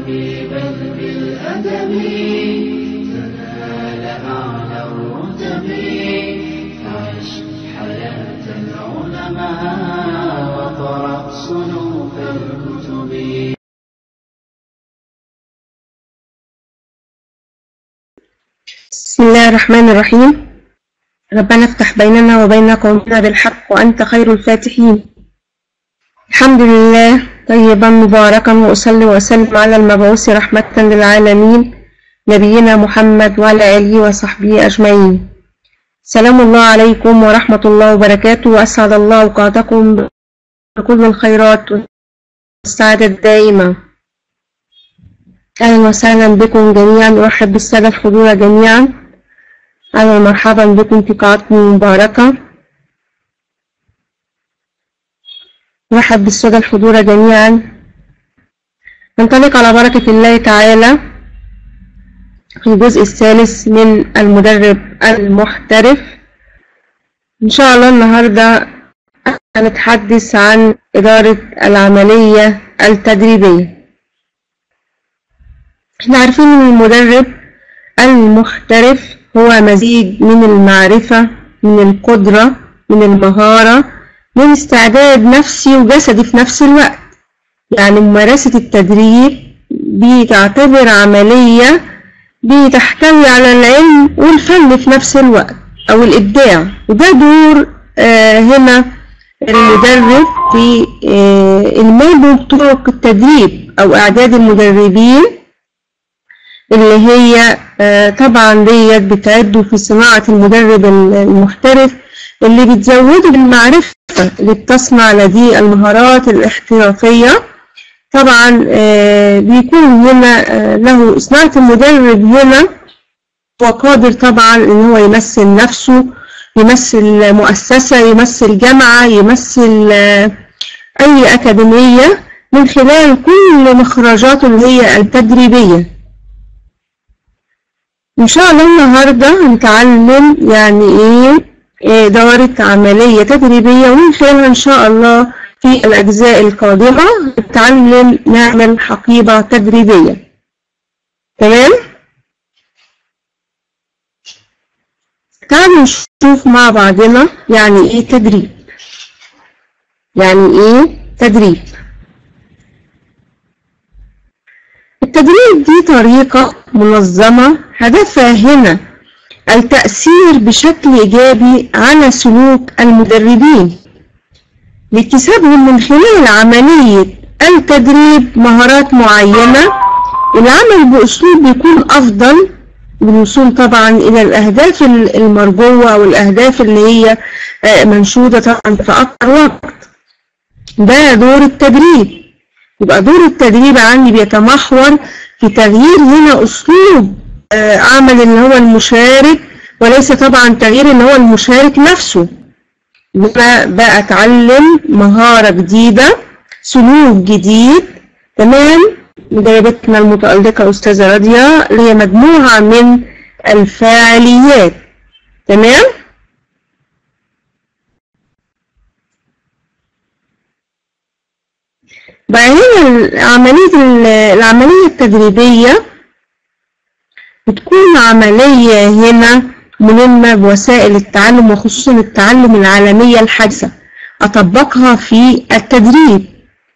طبيبا بالأدب تنال أعلى الرتب فعش حياة العلماء وقرأ صنوف الكتب بسم الله الرحمن الرحيم ربنا افتح بيننا وبين قومنا بالحق وأنت خير الفاتحين الحمد لله طيبا مباركا وأصلي وأسلم على المبعوث رحمة للعالمين نبينا محمد وعلى آله وصحبه أجمعين سلام الله عليكم ورحمة الله وبركاته وأسعد الله أوقاتكم بكل الخيرات والسعادة الدائمة أهلا وسهلا بكم جميعا أرحب بالسادة الحضور جميعا أهلا ومرحبا بكم في قاعتكم المباركة أرحب بالسادة الحضور جميعا ننطلق على بركة الله تعالى في الجزء الثالث من المدرب المحترف إن شاء الله النهاردة هنتحدث عن إدارة العملية التدريبية احنا عارفين ان المدرب المحترف هو مزيج من المعرفة من القدرة من المهارة من استعداد نفسي وجسدي في نفس الوقت يعني ممارسة التدريب بتعتبر عملية بتحتوي على العلم والفن في نفس الوقت أو الإبداع وده دور آه هنا المدرب في آه المال بطرق التدريب أو إعداد المدربين اللي هي طبعا ديت بتعده في صناعة المدرب المحترف اللي بتزوده بالمعرفة اللي بتصنع لديه المهارات الاحترافية طبعا بيكون هنا له صناعة المدرب هنا هو قادر طبعا ان هو يمثل نفسه يمثل مؤسسة يمثل جامعة يمثل اي اكاديمية من خلال كل مخرجاته اللي هي التدريبية إن شاء الله النهاردة هنتعلم يعني إيه إدارة عملية تدريبية ومن خلالها إن شاء الله في الأجزاء القادمة نتعلم نعمل حقيبة تدريبية تمام؟ تعالوا نشوف مع بعضنا يعني إيه تدريب يعني إيه تدريب التدريب دي طريقة منظمة هدفها هنا التأثير بشكل إيجابي على سلوك المدربين لاكتسابهم من خلال عملية التدريب مهارات معينة العمل بأسلوب بيكون أفضل بالوصول طبعا إلى الأهداف المرجوة أو الأهداف اللي هي منشودة طبعا في أكثر وقت ده دور التدريب يبقى دور التدريب عندي بيتمحور في تغيير هنا أسلوب عمل اللي هو المشارك وليس طبعا تغيير اللي هو المشارك نفسه أنا بقى أتعلم مهارة جديدة سلوك جديد تمام مدربتنا المتألقة أستاذة راضية اللي هي مجموعة من الفاعليات تمام بقى هنا عملية العملية التدريبية بتكون عملية هنا مهمة بوسائل التعلم وخصوصا التعلم العالمية الحديثة أطبقها في التدريب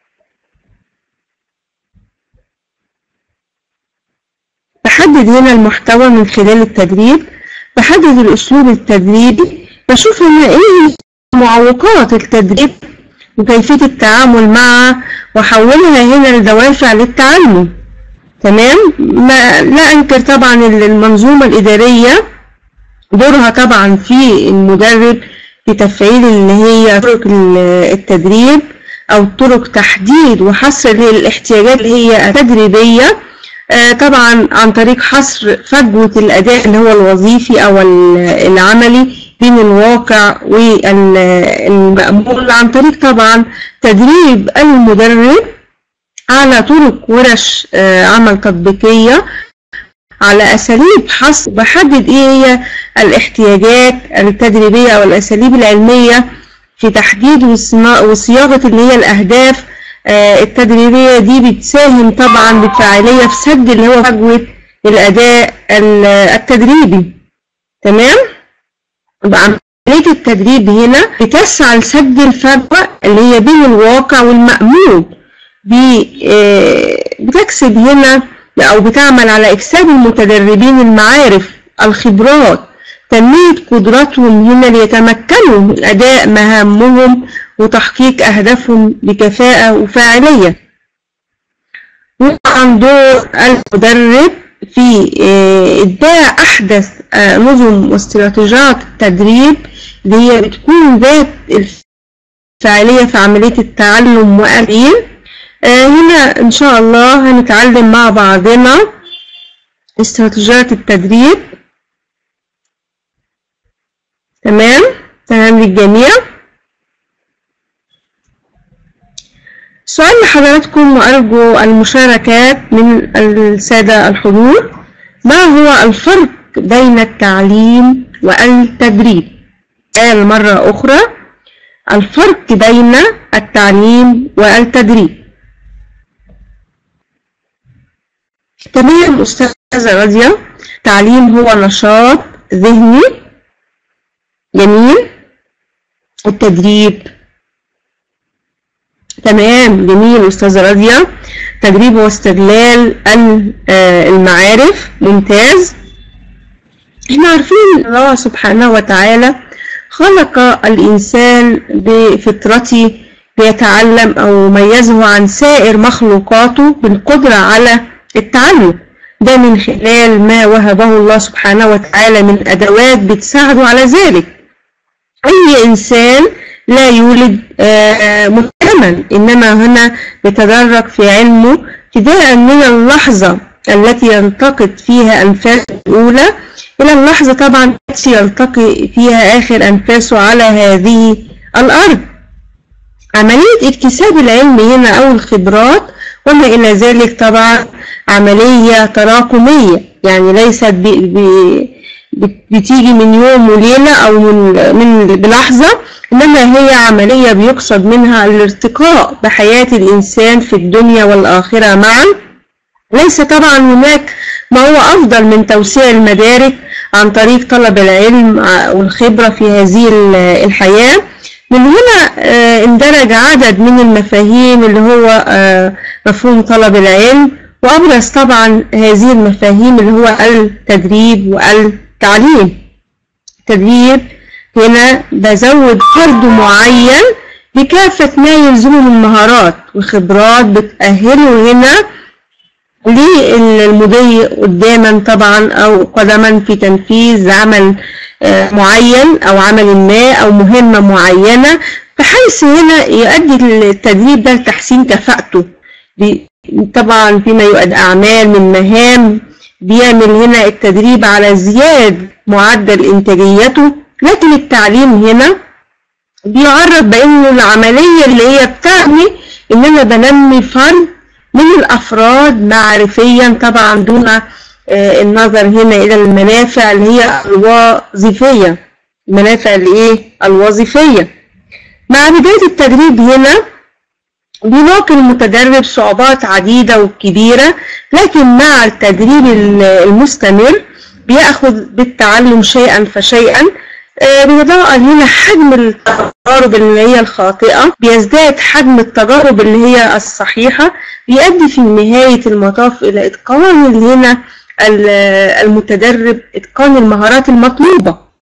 بحدد هنا المحتوى من خلال التدريب بحدد الأسلوب التدريبي بشوف هنا إيه معوقات التدريب وكيفية التعامل معها وحولها هنا لدوافع للتعلم تمام ما لا انكر طبعا المنظومة الإدارية دورها طبعا في المدرب في تفعيل اللي هي طرق التدريب أو طرق تحديد وحصر الاحتياجات اللي هي التدريبية طبعا عن طريق حصر فجوة الأداء اللي هو الوظيفي أو العملي بين الواقع والمأمول عن طريق طبعا تدريب المدرب على طرق ورش عمل تطبيقية على أساليب حصر بحدد إيه هي الاحتياجات التدريبية أو الأساليب العلمية في تحديد وصياغة اللي هي الأهداف آه، التدريبية دي بتساهم طبعا بفاعلية في سد اللي هو فجوة الأداء ال- التدريبي تمام يبقى عملية التدريب هنا بتسعى لسد الفجوة اللي هي بين الواقع والمأمول بي- آه، بتكسب هنا أو بتعمل على إكساب المتدربين المعارف الخبرات تنمية قدراتهم هنا ليتمكنوا من أداء مهامهم وتحقيق أهدافهم بكفاءة وفاعلية وطبعا دور المدرب في آه، إتباع أحدث آه، نظم واستراتيجيات التدريب اللي هي بتكون ذات الفاعلية في عملية التعلم والتعليم آه، هنا إن شاء الله هنتعلم مع بعضنا استراتيجيات التدريب تمام تمام للجميع سؤال لحضراتكم وأرجو المشاركات من السادة الحضور ما هو الفرق بين التعليم والتدريب قال مرة أخرى الفرق بين التعليم والتدريب تمام أستاذة راضية تعليم هو نشاط ذهني جميل التدريب تمام جميل أستاذة راضية تدريب واستغلال ال- آه، المعارف ممتاز احنا عارفين ان الله سبحانه وتعالى خلق الإنسان بفطرته ليتعلم أو ميزه عن سائر مخلوقاته بالقدرة على التعلم ده من خلال ما وهبه الله سبحانه وتعالى من أدوات بتساعده على ذلك أي إنسان لا يولد آه، متهما إنما هنا يتدرج في علمه ابتداء من اللحظة التي يلتقط فيها أنفاسه الأولى إلى اللحظة طبعا التي يلتقي فيها آخر أنفاسه على هذه الأرض عملية اكتساب العلم هنا أو الخبرات وما إلى ذلك طبعا عملية تراكمية يعني ليست ب... ب... بت- بتيجي من يوم وليلة أو من, من بلحظة إنما هي عملية بيقصد منها الارتقاء بحياة الإنسان في الدنيا والآخرة معا ليس طبعا هناك ما هو أفضل من توسيع المدارك عن طريق طلب العلم والخبرة في هذه ال- الحياة من هنا آه، اندرج عدد من المفاهيم اللي هو آه، مفهوم طلب العلم وأبرز طبعا هذه المفاهيم اللي هو التدريب والتعليم التدريب هنا بزود فرد معين بكافة ما يلزمه من مهارات وخبرات بتأهله هنا للمضي قداما طبعا أو قدما في تنفيذ عمل آه، معين أو عمل ما أو مهمة معينة بحيث هنا يؤدي التدريب ده لتحسين كفاءته بي- طبعا فيما يؤدي أعمال من مهام بيعمل هنا التدريب على زيادة معدل إنتاجيته لكن التعليم هنا بيعرف بأنه العملية اللي هي بتعني إن أنا بنمي فرد من الأفراد معرفيا طبعا دون آه، النظر هنا إلى المنافع اللي هي الوظيفية المنافع الإيه الوظيفية مع بداية التدريب هنا بيواجه المتدرب صعوبات عديدة وكبيرة لكن مع التدريب ال- المستمر بيأخذ بالتعلم شيئا فشيئا آه، بيتضاءل هنا حجم التجارب اللي هي الخاطئة بيزداد حجم التجارب اللي هي الصحيحة بيؤدي في نهاية المطاف إلى إتقان اللي هنا ال- المتدرب إتقان المهارات المطلوبة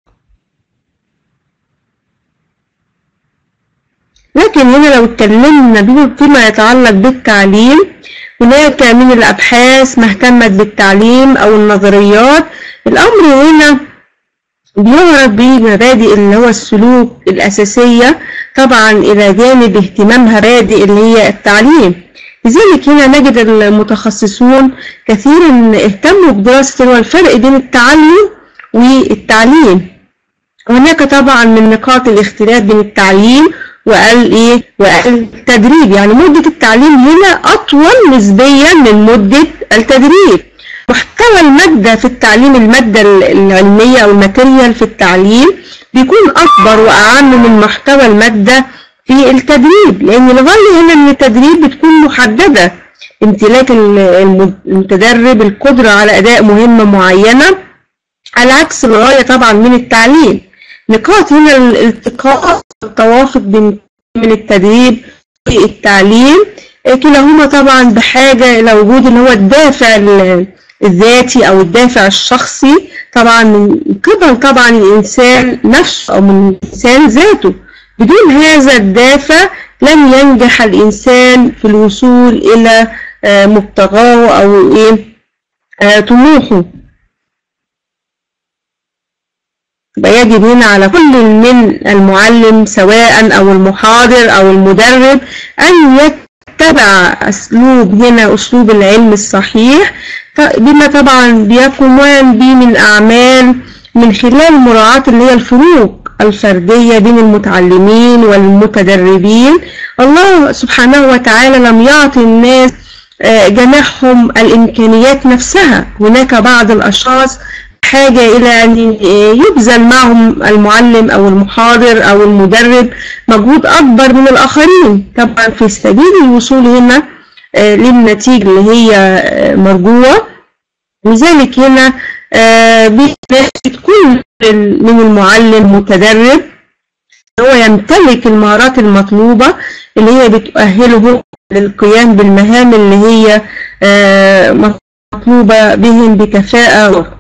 لكن هنا لو اتكلمنا بيه فيما يتعلق بالتعليم هناك من الأبحاث ما اهتمت بالتعليم أو النظريات الأمر هنا بيعرف بمبادئ اللي هو السلوك الأساسية طبعا إلى جانب اهتمامها مبادئ اللي هي التعليم لذلك هنا نجد المتخصصون كثيرا اهتموا بدراسة اللي هو الفرق بين التعلم والتعليم هناك طبعا من نقاط الاختلاف بين التعليم والايه والتدريب يعني مدة التعليم هنا أطول نسبيا من مدة التدريب محتوى المادة في التعليم المادة العلمية أو الماتيريال في التعليم بيكون أكبر وأعم من محتوى المادة في التدريب لأن الغاية هنا من التدريب بتكون محددة امتلاك المتدرب القدرة على أداء مهمة معينة على عكس الغاية طبعا من التعليم نقاط هنا الالتقاء التوافق بين من التدريب والتعليم كلاهما طبعا بحاجة إلى وجود اللي هو الدافع الذاتي أو الدافع الشخصي طبعا من قبل طبعا الإنسان نفسه أو من الإنسان ذاته بدون هذا الدافع لن ينجح الإنسان في الوصول إلى مبتغاه أو إيه طموحه يبقى يجب هنا على كل من المعلم سواء أو المحاضر أو المدرب أن يتبع أسلوب هنا أسلوب العلم الصحيح بما طبعا بيقومان به من أعمال من خلال مراعاة اللي هي الفروق الفردية بين المتعلمين والمتدربين الله سبحانه وتعالى لم يعطي الناس جميعهم الإمكانيات نفسها هناك بعض الأشخاص حاجة إلى أن يبذل معهم المعلم أو المحاضر أو المدرب مجهود أكبر من الآخرين طبعا في سبيل الوصول هنا للنتيجة اللي هي مرجوة لذلك هنا بنحكي كل من المعلم متدرب هو يمتلك المهارات المطلوبة اللي هي بتؤهله للقيام بالمهام اللي هي مطلوبة بهم بكفاءة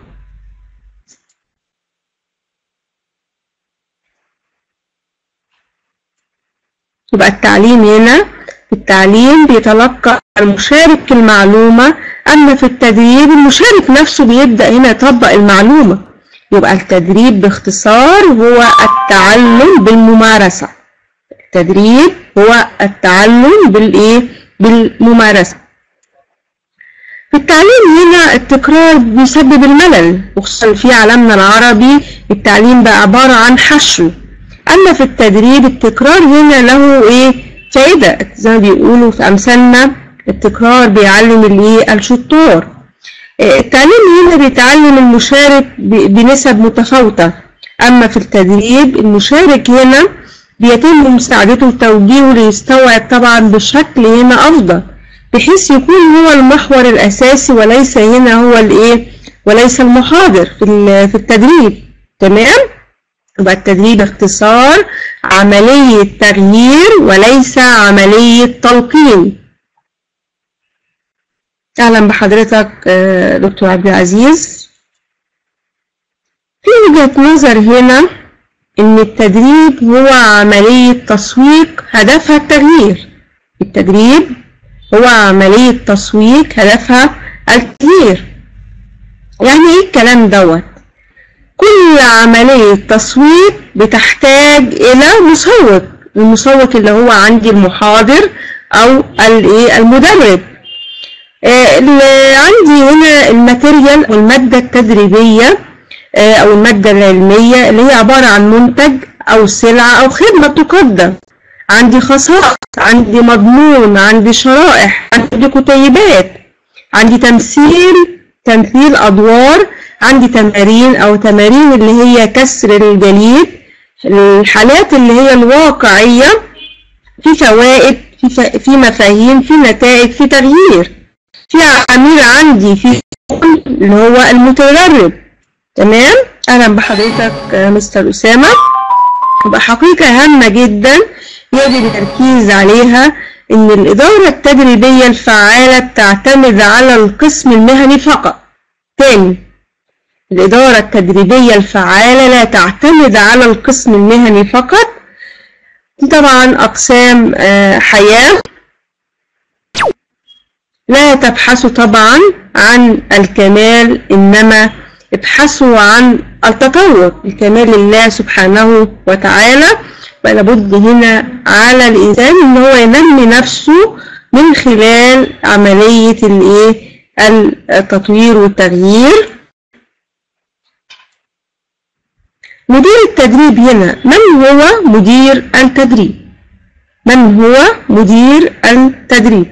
يبقى التعليم هنا في التعليم بيتلقى المشارك المعلومة أما في التدريب المشارك نفسه بيبدأ هنا يطبق المعلومة يبقى التدريب باختصار هو التعلم بالممارسة التدريب هو التعلم بالإيه؟ بالممارسة في التعليم هنا التكرار بيسبب الملل وخصوصا في عالمنا العربي التعليم بقى عبارة عن حشو أما في التدريب التكرار هنا له إيه فائدة زي ما بيقولوا في أمثالنا التكرار بيعلم الإيه الشطار التعليم هنا بيتعلم المشارك بنسب متفاوتة أما في التدريب المشارك هنا بيتم مساعدته وتوجيهه ليستوعب طبعا بشكل هنا أفضل بحيث يكون هو المحور الأساسي وليس هنا هو الإيه وليس المحاضر في في التدريب تمام يبقى التدريب باختصار عملية تغيير وليس عملية تلقين أهلا بحضرتك دكتور عبد العزيز في وجهة نظر هنا إن التدريب هو عملية تسويق هدفها التغيير التدريب هو عملية تسويق هدفها التغيير يعني إيه الكلام دوت كل عملية تسويق بتحتاج إلى مسوق المسوق اللي هو عندي المحاضر أو المدرب اللي عندي هنا الماتيريال والمادة التدريبية أو المادة العلمية اللي هي عبارة عن منتج أو سلعة أو خدمة تقدم عندي خصائص عندي مضمون عندي شرائح عندي كتيبات عندي تمثيل تمثيل أدوار عندي تمارين أو تمارين اللي هي كسر الجليد الحالات اللي هي الواقعية في فوائد في, في مفاهيم في نتائج في تغيير في عميل عندي في اللي هو المتدرب تمام اهلا بحضرتك مستر اسامه يبقى حقيقه هامه جدا يجب التركيز عليها ان الاداره التدريبيه الفعاله بتعتمد على القسم المهني فقط تاني الاداره التدريبيه الفعاله لا تعتمد على القسم المهني فقط دي طبعا اقسام حياه لا تبحثوا طبعا عن الكمال إنما ابحثوا عن التطور الكمال لله سبحانه وتعالى فلابد هنا على الإنسان إن هو ينمي نفسه من خلال عملية الإيه التطوير والتغيير مدير التدريب هنا من هو مدير التدريب من هو مدير التدريب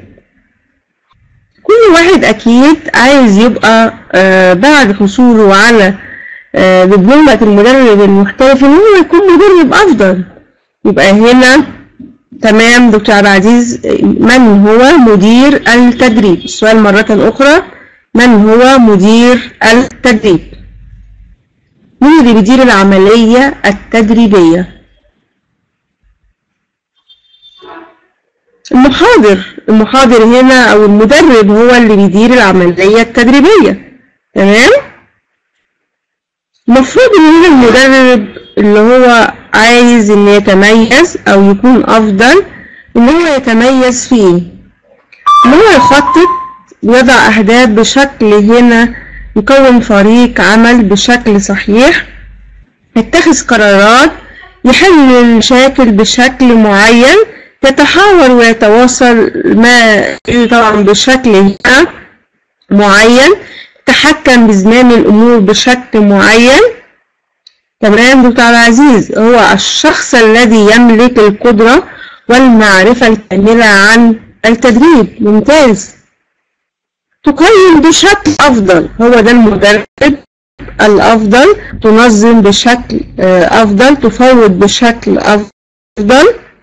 كل واحد أكيد عايز يبقى آه بعد حصوله على آه دبلومة المدرب المحترف إن هو يكون مدرب أفضل يبقى هنا تمام دكتور عبد العزيز من هو مدير التدريب السؤال مرة أخرى من هو مدير التدريب مين اللي بيدير العملية التدريبية المحاضر المحاضر هنا أو المدرب هو اللي بيدير العملية التدريبية تمام المفروض ان هنا المدرب اللي هو عايز ان يتميز او يكون افضل ان هو يتميز فيه ان هو يخطط يضع اهداف بشكل هنا يكون فريق عمل بشكل صحيح يتخذ قرارات يحل المشاكل بشكل معين يتحاور ويتواصل ما طبعا بشكل معين تحكم بزمام الأمور بشكل معين تمام دكتور عبد العزيز هو الشخص الذي يملك القدرة والمعرفة الكاملة عن التدريب ممتاز تقيم بشكل أفضل هو ده المدرب الأفضل تنظم بشكل أفضل تفوض بشكل أفضل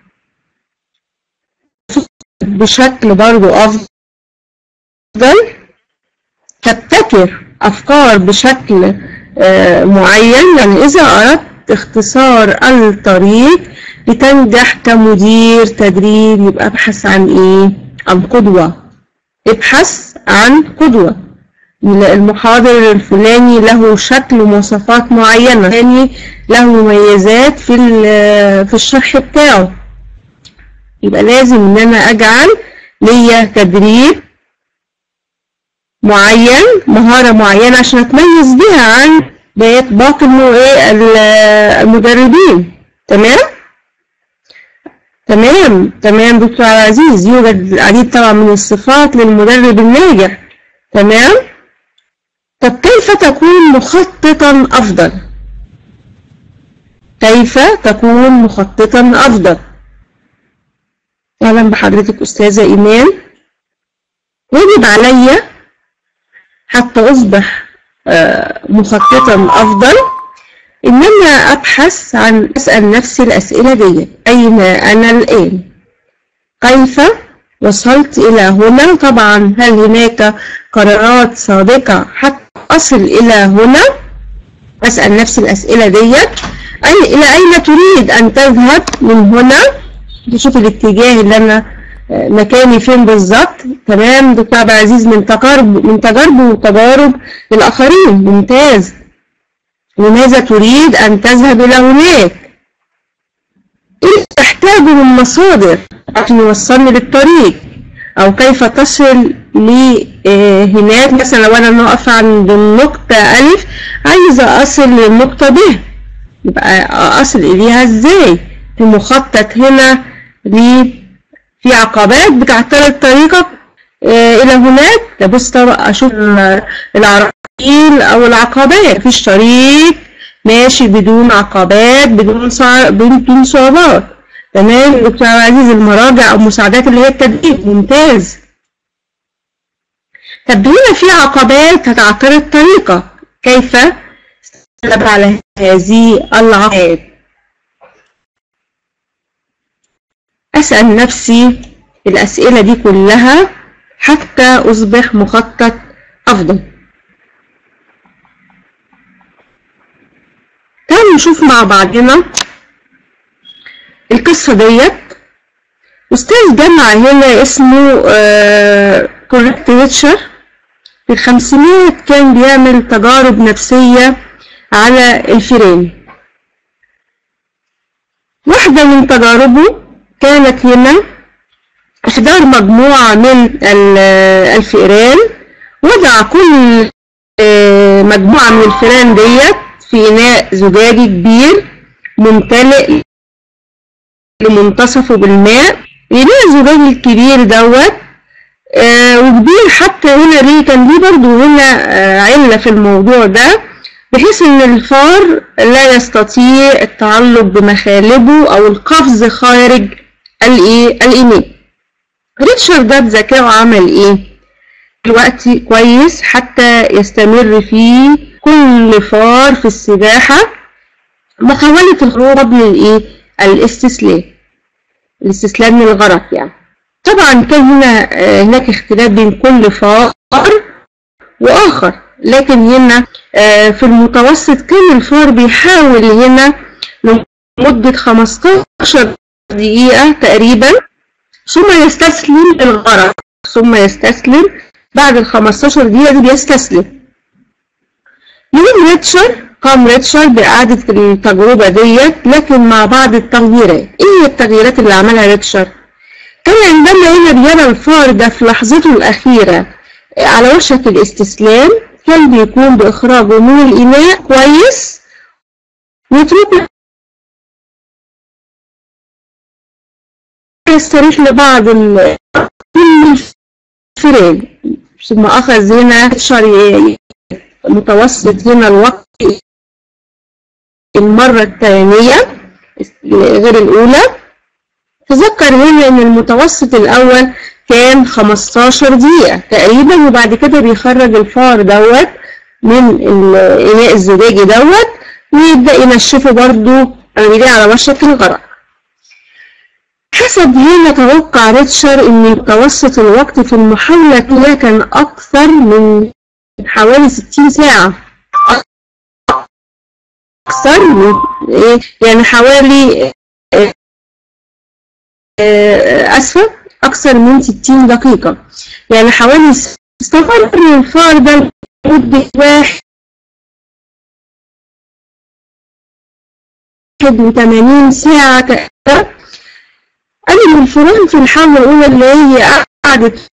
بشكل برضو أفضل تبتكر أفكار بشكل معين يعني إذا أردت اختصار الطريق لتنجح كمدير تدريب يبقى ابحث عن إيه؟ عن قدوة ابحث عن قدوة المحاضر الفلاني له شكل ومواصفات معينة الثاني له مميزات في في الشرح بتاعه يبقى لازم ان انا اجعل ليا تدريب معين مهارة معينة عشان اتميز بيها عن بقية باقي المدربين تمام تمام تمام دكتور عبد العزيز يوجد العديد طبعا من الصفات للمدرب الناجح تمام طب كيف تكون مخططا افضل كيف تكون مخططا افضل اهلا بحضرتك استاذه ايمان يجب علي حتى اصبح مخططا افضل ان انا ابحث عن اسال نفسي الاسئله دي اين انا الان كيف وصلت الى هنا طبعا هل هناك قرارات سابقه حتى اصل الى هنا اسال نفسي الاسئله ديت أي الى اين تريد ان تذهب من هنا تشوف الاتجاه اللي انا مكاني فين بالظبط تمام دكتور عبد العزيز من تجارب من تجاربه وتجارب الاخرين ممتاز لماذا تريد ان تذهب الى هناك ايه تحتاجه من مصادر عشان يوصلني للطريق او كيف تصل لهناك مثلا لو انا نقف عند النقطة الف عايزة اصل للنقطة ب يبقى اصل اليها ازاي في مخطط هنا ليه في عقبات بتعترض طريقك آه الى هناك تبص طبعا اشوف العراقيل او العقبات مفيش طريق ماشي بدون عقبات بدون صع... بدون صعوبات تمام دكتور عبد العزيز المراجع او مساعدات اللي هي التدريب ممتاز طب هنا في عقبات هتعترض طريقك كيف تتغلب على هذه العقبات أسأل نفسي الأسئلة دي كلها حتى أصبح مخطط أفضل تعالوا نشوف مع بعضنا القصة ديت أستاذ جامعة هنا اسمه كوريكت ريتشر في الخمسينات كان بيعمل تجارب نفسية على الفيران واحدة من تجاربه كانت هنا إحضار مجموعة من الفئران وضع كل مجموعة من الفئران ديت في إناء زجاجي كبير ممتلئ لمنتصفه بالماء الإناء الزجاجي الكبير دوت وكبير حتى هنا ليه كان ليه برضو هنا علة في الموضوع ده بحيث ان الفار لا يستطيع التعلق بمخالبه او القفز خارج الايه الاناء ريتشارد ده بذكائه عمل ايه الوقت كويس حتى يستمر فيه كل فار في السباحة محاولة الهروب قبل الايه الاستسلام الاستسلام للغرق يعني طبعا كان هنا آه، هناك اختلاف بين كل فار واخر لكن هنا آه، في المتوسط كان الفار بيحاول هنا لمدة 15 دقيقة تقريبا ثم يستسلم للغرق ثم يستسلم بعد ال 15 دقيقة دي بيستسلم يوم ريتشر قام ريتشر بإعادة التجربة ديت لكن مع بعض التغييرات ايه هي التغييرات اللي عملها ريتشر كان عندما هنا بيرى الفار ده في لحظته الأخيرة على وشك الاستسلام كان بيكون بإخراجه من الإناء كويس ويترك يستريح لبعض ال- الفراد ثم أخذ هنا شر متوسط هنا الوقت المرة الثانية غير الأولى تذكر هنا إن المتوسط الأول كان 15 دقيقة تقريبا وبعد كده بيخرج الفار دوت من الإناء الزجاجي دوت ويبدأ ينشفه برضو رجليه على وشك الغرق حسب هنا توقع ريتشر ان متوسط الوقت في المحاولة كلها كان اكثر من حوالي 60 ساعة اكثر من ايه يعني حوالي آه، آه، اسفة اكثر من 60 دقيقة يعني حوالي استمر الفار ده لمدة واحد وثمانين ساعة تقريبا قال إن الفئران في الحملة الأولى اللي هي قعدت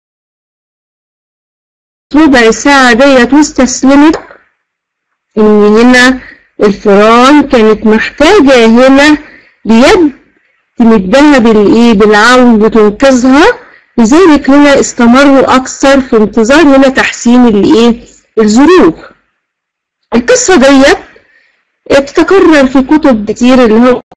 ربع ساعة ديت واستسلمت إن هنا الفئران كانت محتاجة هنا ليد تمدها بالإيه بالعون وتنقذها لذلك هنا استمروا أكثر في انتظار هنا تحسين الإيه الظروف القصة ديت بتتكرر في كتب كتير اللي هو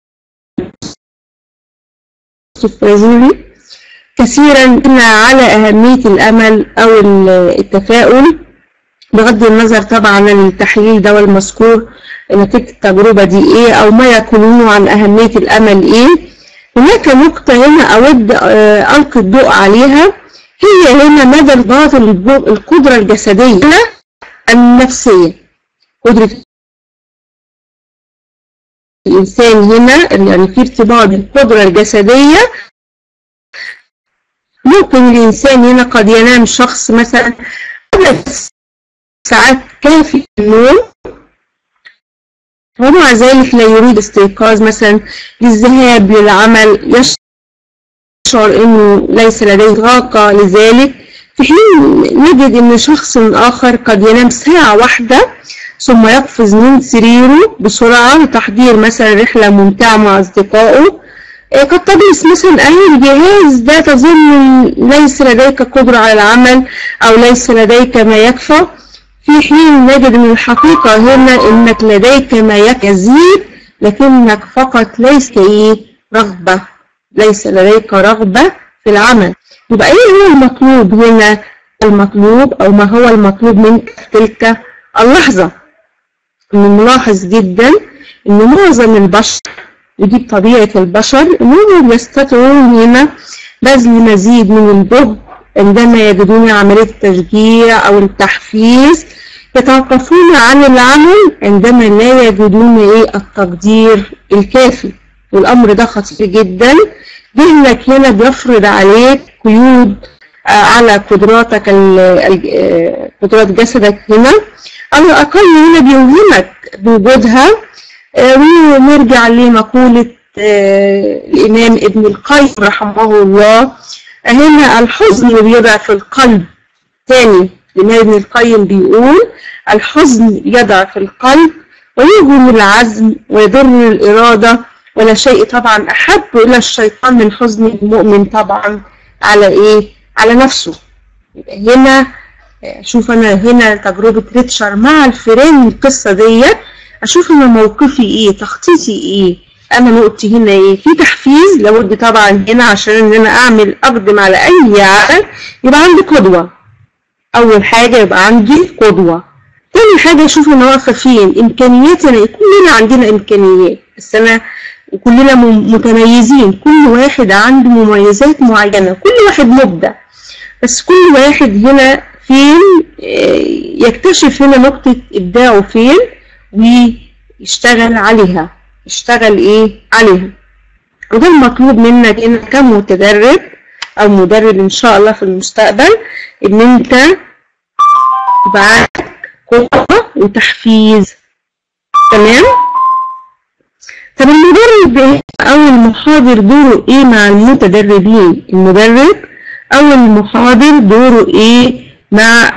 الفرازولي كثيرا على أهمية الأمل أو التفاؤل بغض النظر طبعا عن التحليل ده والمذكور نتيجة التجربة دي إيه أو ما يقولونه عن أهمية الأمل إيه هناك نقطة هنا أود آه، ألقي الضوء عليها هي هنا مدى ارتباط الجو- القدرة الجسدية النفسية قدرة الإنسان هنا يعني في ارتباط بالقدرة الجسدية ممكن الإنسان هنا قد ينام شخص مثلا عدد ساعات كافي النوم ومع ذلك لا يريد استيقاظ مثلا للذهاب للعمل يشعر انه ليس لديه طاقة لذلك في حين نجد ان شخص اخر قد ينام ساعة واحدة ثم يقفز من سريره بسرعة لتحضير مثلا رحلة ممتعة مع أصدقائه إيه، قد تدرس مثلا أي الجهاز ده تظن ليس لديك قدرة على العمل أو ليس لديك ما يكفى في حين نجد من الحقيقة هنا إنك لديك ما يزيد لكنك فقط ليس إيه رغبة ليس لديك رغبة في العمل يبقى إيه هو المطلوب هنا المطلوب أو ما هو المطلوب منك في تلك اللحظة نلاحظ جدا إن معظم البشر ودي بطبيعة البشر إنهم يستطيعون هنا بذل مزيد من الجهد عندما يجدون عملية التشجيع أو التحفيز يتوقفون عن العمل عندما لا يجدون إيه التقدير الكافي والأمر ده خطير جدا ذهنك هنا بيفرض عليك قيود آه، على قدراتك ال- ال- آه، قدرات جسدك هنا على الأقل هنا بيوهمك بوجودها آه، ونرجع لمقولة آه، الإمام ابن القيم رحمه الله هنا الحزن بيضعف القلب تاني الإمام ابن القيم بيقول الحزن يضعف القلب ويهجم العزم ويضر الإرادة ولا شيء طبعا أحب إلى الشيطان من حزن المؤمن طبعا على إيه؟ على نفسه يبقى هنا شوف أنا هنا تجربة ريتشار مع الفيران القصة ديت أشوف أنا موقفي إيه تخطيطي إيه أنا نقطتي هنا إيه في تحفيز لابد طبعا هنا عشان إن أنا أعمل أقدم على أي عمل يبقى عندي قدوة أول حاجة يبقى عندي قدوة تاني حاجة أشوف أنا واقفة فين إمكانياتي أنا كلنا عندنا إمكانيات بس أنا وكلنا م- متميزين كل واحد عنده مميزات معينة كل واحد مبدع بس كل واحد هنا فين آه، يكتشف هنا نقطة إبداعه فين ويشتغل عليها يشتغل إيه عليها وده المطلوب منك إنك كمتدرب أو مدرب إن شاء الله في المستقبل إن أنت يبقى عندك قوة وتحفيز تمام طب المدرب إيه؟ أو المحاضر دوره إيه مع المتدربين المدرب أو المحاضر دوره إيه مع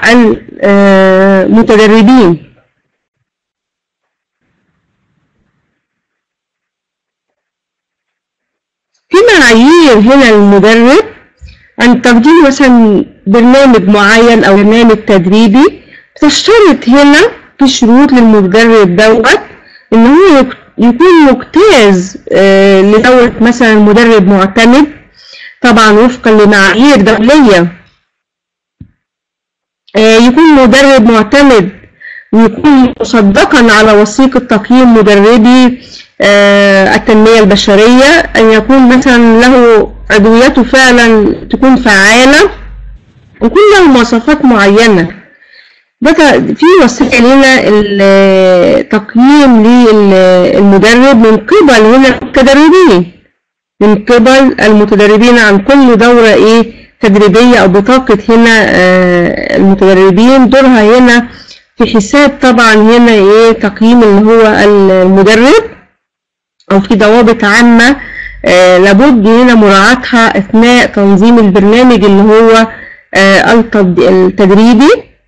المتدربين في معايير هنا للمدرب عن تقديم مثلا برنامج معين أو برنامج تدريبي بتشترط هنا في شروط للمدرب دوت إن هو يك- يكون مجتاز آه، لدورة مثلا مدرب معتمد طبعا وفقا لمعايير دولية آه، يكون مدرب معتمد ويكون مصدقا على وثيقة تقييم مدربي آه، التنمية البشرية أن يكون مثلا له عضويته فعلا تكون فعالة ويكون له مواصفات معينة ده ت- في وثيقة لنا التقييم للمدرب من قبل هنا المتدربين من قبل المتدربين عن كل دورة ايه تدريبية او بطاقة هنا آه، المتدربين دورها هنا في حساب طبعا هنا ايه تقييم اللي هو المدرب او في ضوابط عامة آه، لابد هنا مراعاتها اثناء تنظيم البرنامج اللي هو آه، التد- التدريبي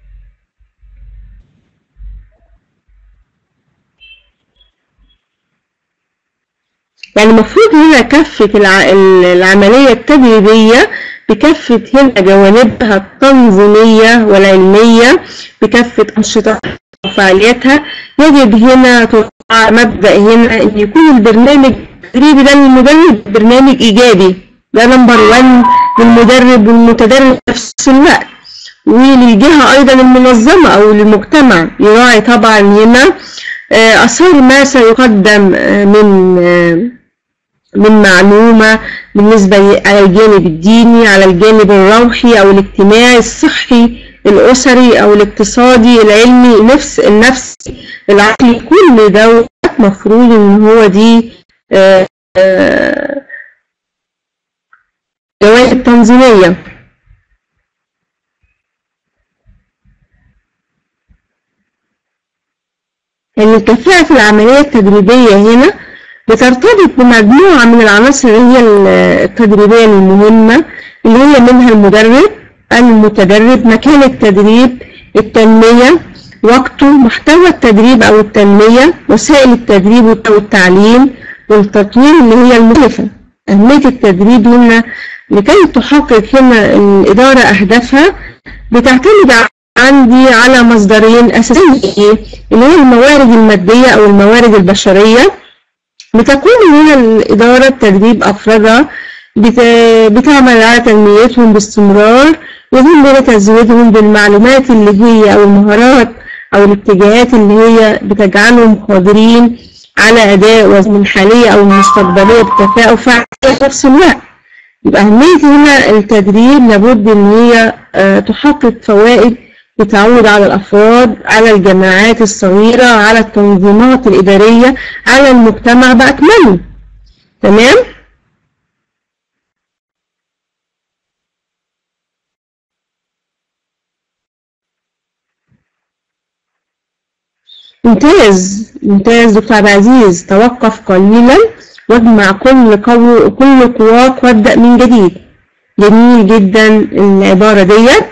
يعني المفروض هنا كافة الع- ال- العملية التدريبية بكافة هنا جوانبها التنظيمية والعلمية بكافة أنشطتها وفعالياتها يجب هنا تراعى مبدأ هنا أن يكون البرنامج التدريبي ده للمدرب برنامج إيجابي ده نمبر 1 للمدرب والمتدرب في نفس الوقت وللجهة أيضا المنظمة أو للمجتمع يراعي طبعا هنا آه، أثار ما سيقدم آه، من آه، من معلومة بالنسبة على الجانب الديني على الجانب الروحي أو الاجتماعي الصحي الأسري أو الاقتصادي العلمي نفس النفسي العقلي كل دوت مفروض إن هو دي آه، آه، جوانب تنظيمية يعني الكفاءة في العملية التدريبية هنا بترتبط بمجموعة من العناصر اللي هي التدريبية المهمة اللي هي منها المدرب المتدرب مكان التدريب التنمية وقته محتوى التدريب أو التنمية وسائل التدريب والتعليم والتطوير اللي هي المختلفة أهمية التدريب هنا لكي تحقق هنا الإدارة أهدافها بتعتمد عندي على مصدرين أساسيين اللي هي الموارد المادية أو الموارد البشرية بتكون هنا الإدارة تدريب أفرادها بت- بتعمل على تنميتهم باستمرار يتم هنا تزويدهم بالمعلومات اللي هي أو المهارات أو الاتجاهات اللي هي بتجعلهم قادرين على أداء وزن الحالية أو المستقبلية بكفاءة وفعالية في نفس الوقت يبقى أهمية هنا التدريب لابد إن هي آه، تحقق فوائد بتعود على الأفراد على الجماعات الصغيرة على التنظيمات الإدارية على المجتمع بأكمله تمام؟ ممتاز ممتاز دكتور عبد العزيز توقف قليلا واجمع كل قو... كل قواك وابدأ من جديد جميل جدا العبارة ديت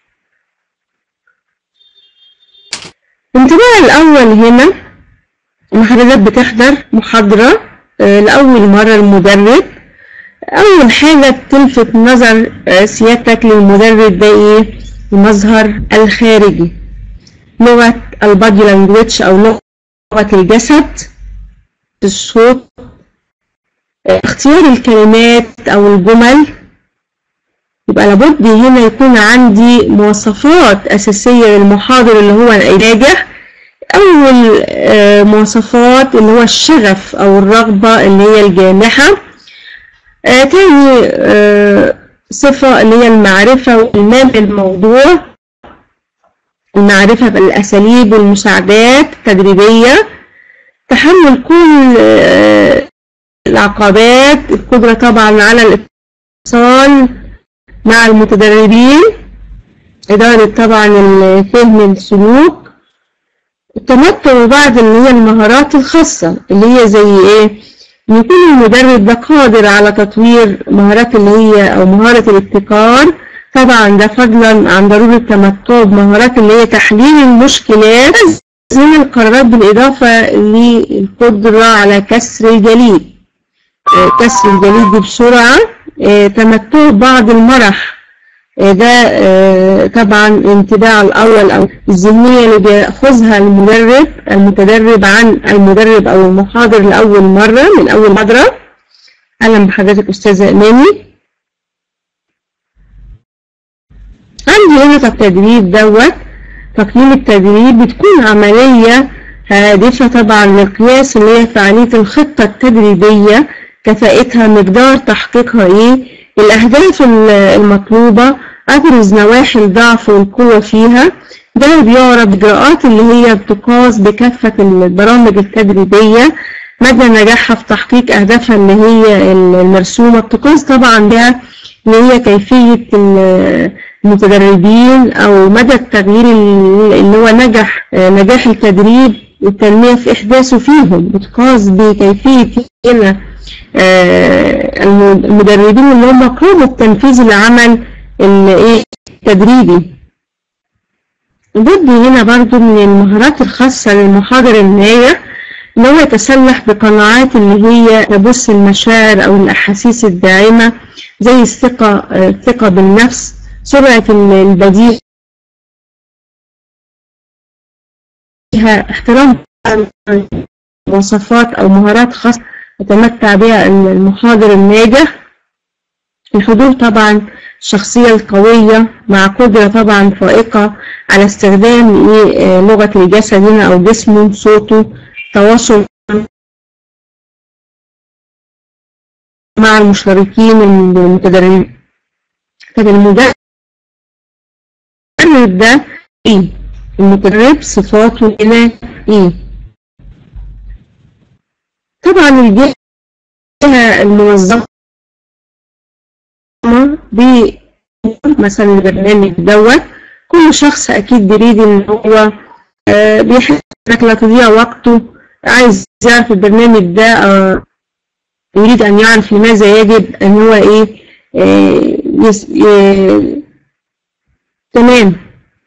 الانطباع الأول هنا إن حضرتك بتحضر محاضرة آه، لأول مرة المدرب أول حاجة تلفت نظر آه، سيادتك للمدرب ده إيه؟ المظهر الخارجي لغة البادي لانجويج أو لغة الجسد الصوت آه، اختيار الكلمات أو الجمل يبقى لابد هنا يكون عندي مواصفات أساسية للمحاضر اللي هو الناجح أول آه، مواصفات اللي هو الشغف أو الرغبة اللي هي الجامحة آه، تاني آه، صفة اللي هي المعرفة والإلمام بالموضوع المعرفة بالأساليب والمساعدات التدريبية تحمل كل آه، العقبات القدرة طبعا على الاتصال مع المتدربين إدارة طبعا فهم السلوك التمتع ببعض اللي هي المهارات الخاصة اللي هي زي إيه؟ إن يكون المدرب ده قادر على تطوير مهارات اللي هي أو مهارة الابتكار طبعا ده فضلا عن ضرورة التمتع بمهارات اللي هي تحليل المشكلات تخزين القرارات بالإضافة للقدرة على كسر الجليد آه، كسر الجليد دي بسرعة آه، تمتع بعض المرح آه، ده آه، طبعا الانطباع الأول أو الذهنية اللي بيأخذها المدرب المتدرب عن المدرب أو المحاضر لأول مرة من أول محاضرة أهلا بحضرتك أستاذة إمامي عندي هنا التدريب دوت تقييم التدريب بتكون عملية هادفة طبعا لقياس اللي هي فعالية الخطة التدريبية كفاءتها مقدار تحقيقها ايه الأهداف ال- المطلوبة أبرز نواحي الضعف والقوة فيها ده بيعرف إجراءات اللي هي بتقاس بكافة البرامج التدريبية مدى نجاحها في تحقيق أهدافها اللي هي المرسومة بتقاس طبعا بها اللي هي كيفية ال- المتدربين أو مدى التغيير اللي هو نجح نجاح التدريب والتنمية في إحداثه فيهم بتقاس بكيفية هنا آه، المدربين اللي هم قاموا بتنفيذ العمل الايه التدريبي بدي هنا برضو من المهارات الخاصة للمحاضر الناجح ان هو يتسلح بقناعات اللي هي تبث المشاعر او الاحاسيس الداعمة زي الثقة آه، الثقة بالنفس سرعة البديهة فيها احترام مواصفات او مهارات خاصة يتمتع بها المحاضر الناجح الحضور طبعا الشخصية القوية مع قدرة طبعا فائقة على استخدام إيه، آه، لغة الجسد هنا أو جسمه صوته تواصل مع المشتركين المتدربين طب المدرب ده ايه المدرب صفاته هنا ايه طبعا الجهة المنظمة ب مثلا البرنامج دوت كل شخص اكيد بيريد ان هو آه، بيحب انك لا تضيع وقته عايز يعرف البرنامج ده آه، يريد ان يعرف لماذا يجب ان هو ايه آه، يس- ي- تمام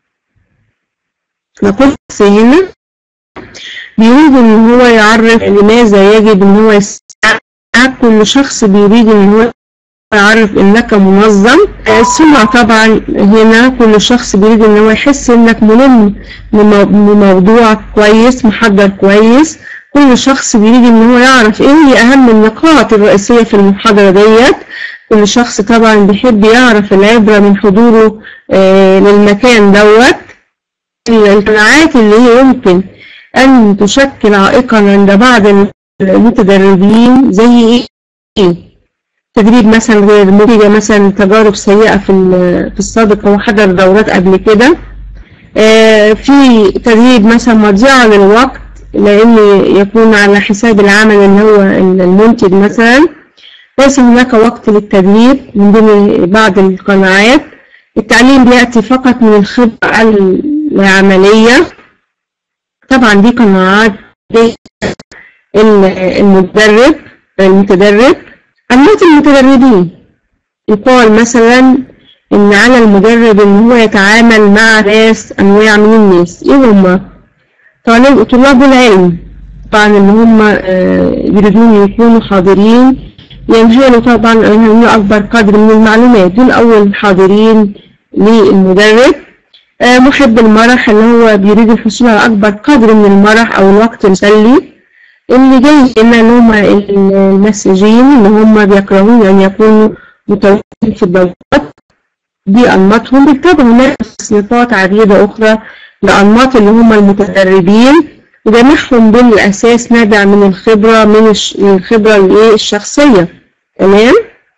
نقول هنا بيريد ان هو يعرف لماذا يجب ان هو يسعى كل شخص بيريد ان هو يعرف انك منظم آه، السمعة طبعا هنا كل شخص بيريد ان هو يحس انك ملم بمو- بموضوع كويس محضر كويس كل شخص بيريد ان هو يعرف ايه هي اهم النقاط الرئيسية في المحاضرة ديت كل شخص طبعا بيحب يعرف العبرة من حضوره آه، للمكان دوت القناعات اللي هي يمكن أن تشكل عائقا عند بعض المتدربين زي إيه؟ تدريب مثلا غير نتيجة مثلا تجارب سيئة في ال- في السابق هو حضر دورات قبل كده آه، في تدريب مثلا مضيعة للوقت لأن يكون على حساب العمل اللي هو المنتج مثلا ليس هناك وقت للتدريب من ضمن بعض القناعات التعليم بيأتي فقط من الخبرة العملية طبعا دي قناعات دي ال- المدرب المتدرب أنماط المتدربين يقال مثلا إن على المدرب إن هو يتعامل مع ناس أنواع من الناس إيه هما؟ طالب طلاب العلم طبعا اللي هم آه، يريدون يكونوا حاضرين ينهلوا طبعا ينهلوا أكبر قدر من المعلومات دول أول حاضرين للمدرب آه، محب المرح اللي هو بيريد الحصول على أكبر قدر من المرح أو الوقت المسلي اللي جاي هنا اللي هم المساجين اللي هم بيكرهون أن يكونوا متواجدين في الدورات دي أنماطهم بالطبع هناك تصنيفات عديدة أخرى لأنماط اللي هم المتدربين وجميعهم دول الأساس نابع من الخبرة من الش- من الخبرة الإيه الشخصية تمام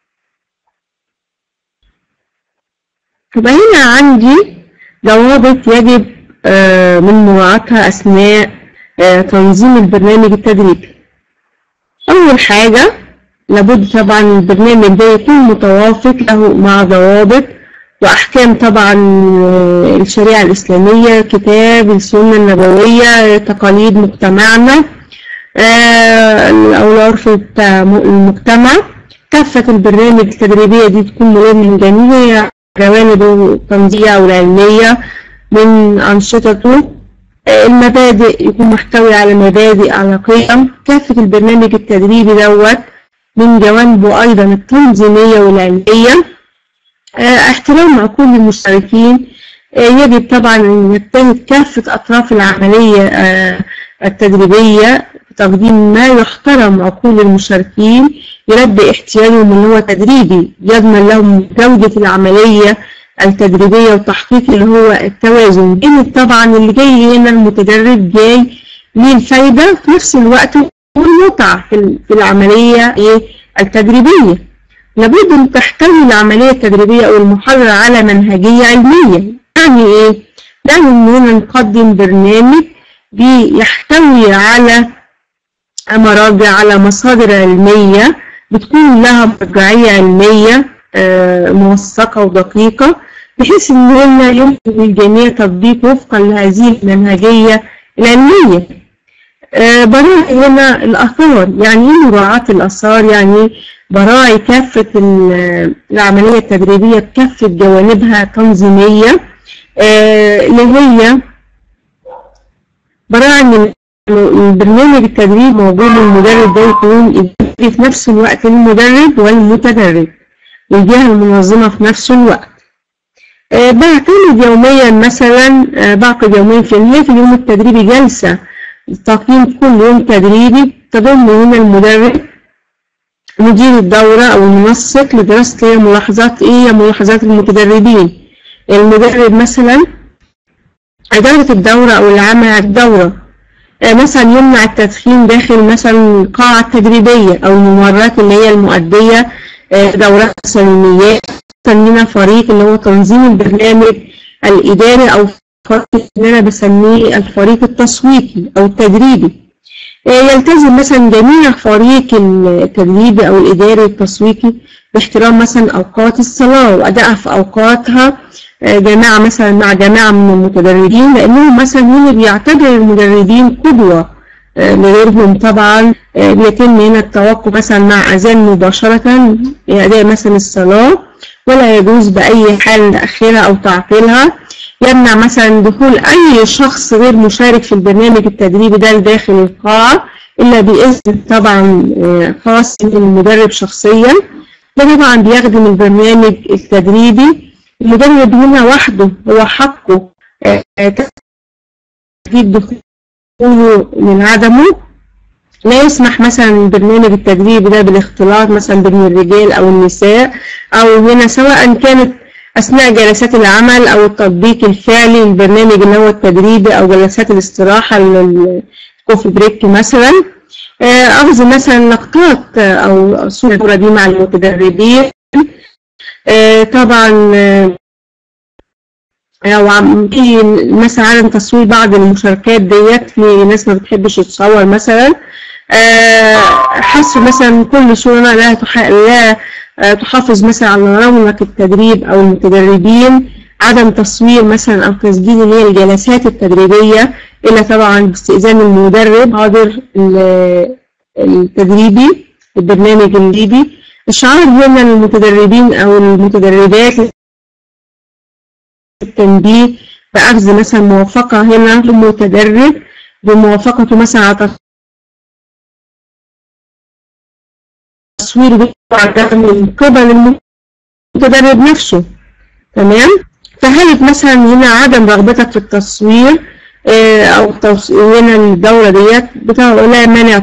يبقى هنا عندي ضوابط يجب آه، من مراعاتها أثناء آه، تنظيم البرنامج التدريبي أول حاجة لابد طبعا البرنامج ده يكون متوافق له مع ضوابط وأحكام طبعا آه، الشريعة الإسلامية كتاب السنة النبوية تقاليد مجتمعنا آه، أو العرف بتاع م- المجتمع كافة البرنامج التدريبية دي تكون ملم من جميع جوانبه التنظيمية والعلمية من أنشطته آه، المبادئ يكون محتوي على مبادئ على قيم كافة البرنامج التدريبي دوت من جوانبه أيضا التنظيمية والعلمية آه، احترام عقول المشتركين آه، يجب طبعا أن يجتهد كافة أطراف العملية آه، التدريبية في تقديم ما يحترم عقول المشاركين يلبي احتياجهم اللي هو تدريبي يضمن لهم جودة العملية التدريبية وتحقيق اللي هو التوازن بين طبعا اللي جاي هنا المتدرب جاي ليه الفايدة في نفس الوقت والمتعة في ال- في العملية إيه التدريبية لابد أن تحتوي العملية التدريبية أو المحاضرة على منهجية علمية يعني إيه؟ يعني إننا نقدم برنامج بيحتوي على مراجع على مصادر علمية بتكون لها مرجعية علمية آه، موثقة ودقيقة بحيث إن هنا يمكن للجميع تطبيق وفقا لهذه المنهجية العلمية آه، براعي هنا الآثار يعني إيه مراعاة الآثار يعني براعي كافة ال- العملية التدريبية بكافة جوانبها تنظيمية آه، اللي هي براعي إن البرنامج التدريب موجود المدرب ده يكون إداري في نفس الوقت للمدرب والمتدرب والجهة المنظمة في نفس الوقت آه، بعتمد يوميا مثلا آه، بعقد يوميا في نهاية اليوم التدريبي جلسة تقييم كل يوم تدريبي تضم هنا المدرب مدير الدورة أو المنسق لدراسة إيه ملاحظات إيه هي ملاحظات المتدربين المدرب مثلا إدارة الدورة أو العمل على الدورة آه، مثلا يمنع التدخين داخل مثلا القاعة التدريبية أو الممرات اللي هي المؤدية آه، دورات سلميات سمينا فريق اللي هو تنظيم البرنامج الإداري أو فريق اللي أنا بسميه الفريق التسويقي أو التدريبي آه، يلتزم مثلا جميع فريق التدريبي أو الإداري التسويقي باحترام مثلا أوقات الصلاة وأدائها في أوقاتها آه، جماعة مثلا مع جماعة من المتدربين لأنهم مثلا هنا بيعتبر المدربين قدوة آه، لغيرهم طبعا آه، بيتم هنا التوقف مثلا مع أذان مباشرة لأداء مثلا الصلاة ولا يجوز بأي حال تأخيرها أو تعطيلها يمنع مثلا دخول أي شخص غير مشارك في البرنامج التدريبي ده لداخل القاعة إلا بإذن طبعا آه، خاص من المدرب شخصيا ده طبعا بيخدم البرنامج التدريبي المدرب هنا وحده هو حقه آه، آه، تجديد دخوله من عدمه لا يسمح مثلا البرنامج التدريبي ده بالاختلاط مثلا بين الرجال او النساء او هنا سواء كانت اثناء جلسات العمل او التطبيق الفعلي للبرنامج اللي هو التدريبي او جلسات الاستراحه الكوفي بريك مثلا آه، اخذ مثلا لقطات آه، او صوره دي مع المتدربين آه، طبعا آه، او عم- في مثلا عدم تصوير بعض المشاركات ديت في ناس ما بتحبش تتصور مثلا آه، حذف مثلا كل صورة لا تح- لا آه، تحافظ مثلا على رونق التدريب أو المتدربين عدم تصوير مثلا أو تسجيل اللي هي الجلسات التدريبية إلا طبعا باستئذان المدرب حاضر ال- التدريبي البرنامج الليبي إشعار هنا للمتدربين أو المتدربات التنبيه بأخذ مثلا موافقة هنا للمتدرب بموافقته مثلا على تصوير بعد من قبل المتدرب نفسه تمام فهل مثلا هنا عدم رغبتك في التصوير آه، او توص- هنا الدورة ديت بتاع لا مانع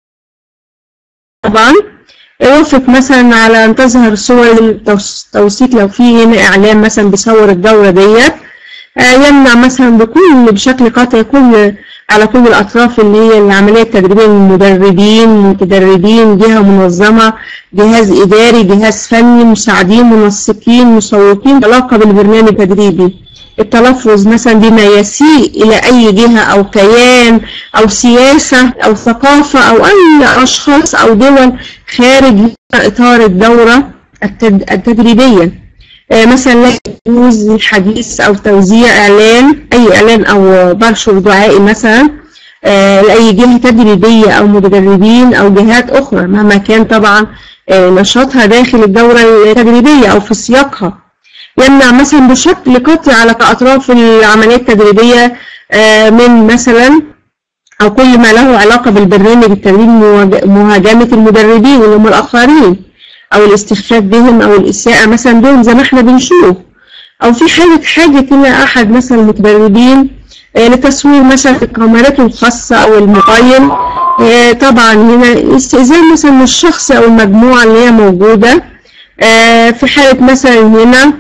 طبعا وافق مثلا على ان تظهر صور التوثيق لو في هنا اعلام مثلا بيصور الدورة ديت آه، يمنع مثلا بكل بشكل قاطع كل على كل الأطراف اللي هي العملية التدريبية المدربين متدربين جهة منظمة جهاز إداري جهاز فني مساعدين منسقين مسوقين علاقة بالبرنامج التدريبي التلفظ مثلا بما يسيء إلى أي جهة أو كيان أو سياسة أو ثقافة أو أي أشخاص أو دول خارج إطار الدورة التدريبية مثلا لا يجوز الحديث أو توزيع إعلان أي إعلان أو برشر دعائي مثلا لأي جهة تدريبية أو متدربين أو جهات أخرى مهما كان طبعا نشاطها داخل الدورة التدريبية أو في سياقها يمنع مثلا بشكل قطعي على أطراف العملية التدريبية من مثلا أو كل ما له علاقة بالبرنامج التدريبي مهاجمة المدربين اللي هم الآخرين أو الاستخفاف بهم أو الإساءة مثلا بهم زي ما احنا بنشوف أو في حالة حاجة إلى أحد مثلا المتدربين لتصوير مثلا كاميراته الخاصة أو الموبايل طبعا هنا استئذان مثلا من الشخص أو المجموعة اللي هي موجودة في حالة مثلا هنا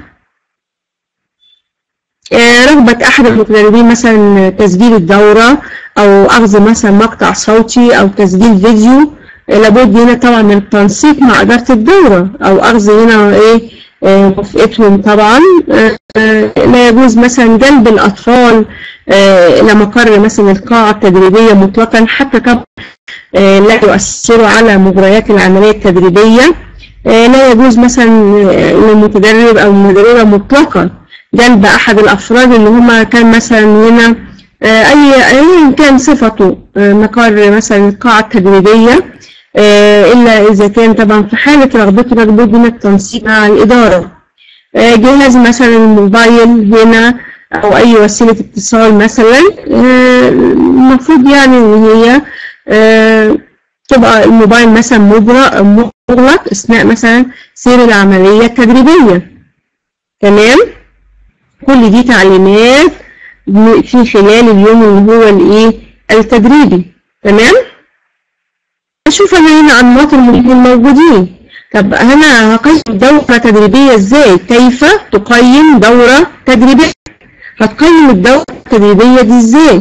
رغبة أحد المتدربين مثلا تسجيل الدورة أو أخذ مثلا مقطع صوتي أو تسجيل فيديو لابد هنا طبعا من التنسيق مع إدارة الدورة أو أخذ هنا إيه موافقتهم طبعا لا يجوز مثلا جلب الأطفال إلى مقر مثلا القاعة التدريبية مطلقا حتى طبعا لا يؤثروا على مجريات العملية التدريبية لا يجوز مثلا للمتدرب أو المدربة مطلقا جلب أحد الأفراد اللي هما كان مثلا هنا أي أي كان صفته مقر مثلا القاعة التدريبية إلا إذا كان طبعا في حالة رغبته لابد من التنسيق مع الإدارة جهاز مثلا الموبايل هنا أو أي وسيلة اتصال مثلا المفروض يعني إن هي تبقى الموبايل مثلا مغلق أثناء مثلا سير العملية التدريبية تمام كل دي تعليمات في خلال اليوم اللي هو الايه التدريبي تمام اشوف انا هنا انماط الموجودين طب انا هقيم دورة تدريبية ازاي كيف تقيم دورة تدريبية هتقيم الدورة التدريبية دي ازاي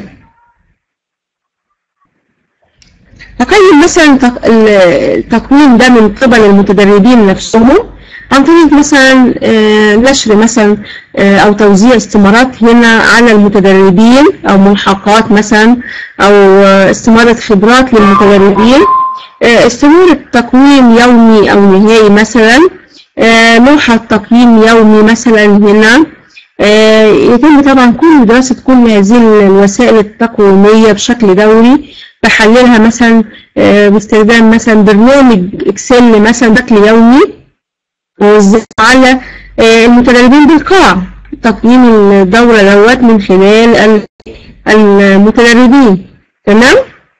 هقيم مثلا التقويم ده من قبل المتدربين نفسهم عن طريق مثلا نشر مثلا او توزيع استمارات هنا على المتدربين او ملحقات مثلا او استمارة خبرات للمتدربين استمارة تقويم يومي او نهائي مثلا لوحة تقييم يومي مثلا هنا يتم طبعا كل دراسة كل هذه الوسائل التقويمية بشكل دوري بحللها مثلا باستخدام مثلا برنامج اكسل مثلا بشكل يومي وزع على المتدربين بالقاع تقييم الدورة دوت من خلال المتدربين تمام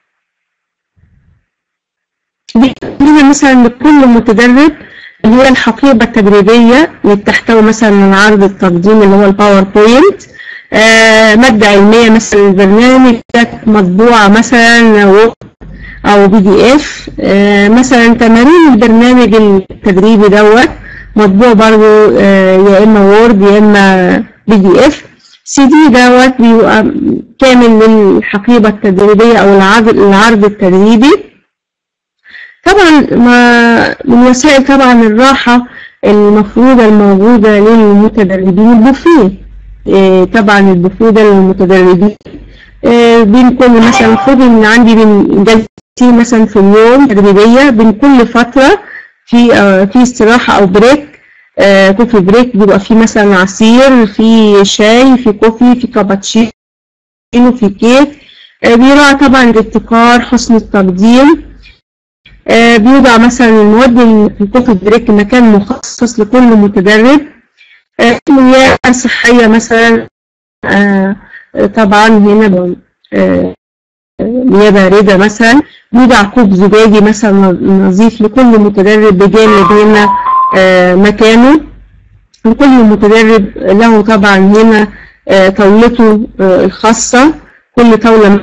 هنا مثلا لكل متدرب اللي هي الحقيبة التدريبية اللي بتحتوي مثلا العرض التقديم اللي هو الباوربوينت آه مادة علمية مثلا البرنامج مطبوعة مثلا أو بي دي إف آه مثلا تمارين البرنامج التدريبي دوت مطبوع برضو آه يا إما وورد يا إما بي دي إف سي دي دوت بيبقى كامل للحقيبة التدريبية أو العرض العرض التدريبي طبعا ما من وسائل طبعا الراحة المفروضة الموجودة للمتدربين البوفيه إيه طبعا البوفيه ده للمتدربين إيه بين كل مثلا خد من عندي من جلستين مثلا في اليوم تدريبية بين كل فترة في آه في استراحة أو بريك آه كوفي بريك بيبقى فيه مثلا عصير في شاي في كوفي في كابتشينو في كيك آه بيراعي طبعا الابتكار حسن التقديم آه بيوضع مثلا المواد في الكوفي بريك مكان مخصص لكل متدرب آه مياه صحية مثلا آه طبعا هنا مياه باردة مثلا بيوضع كوب زجاجي مثلا نظيف لكل متدرب بجانب هنا مكانه لكل متدرب له طبعا هنا طاولته الخاصة كل طاولة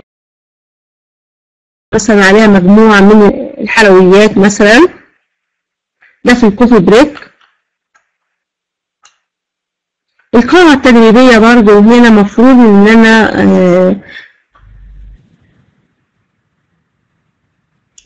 مثلا عليها مجموعة من الحلويات مثلا ده في الكوفي بريك القاعة التدريبية برضو هنا مفروض ان انا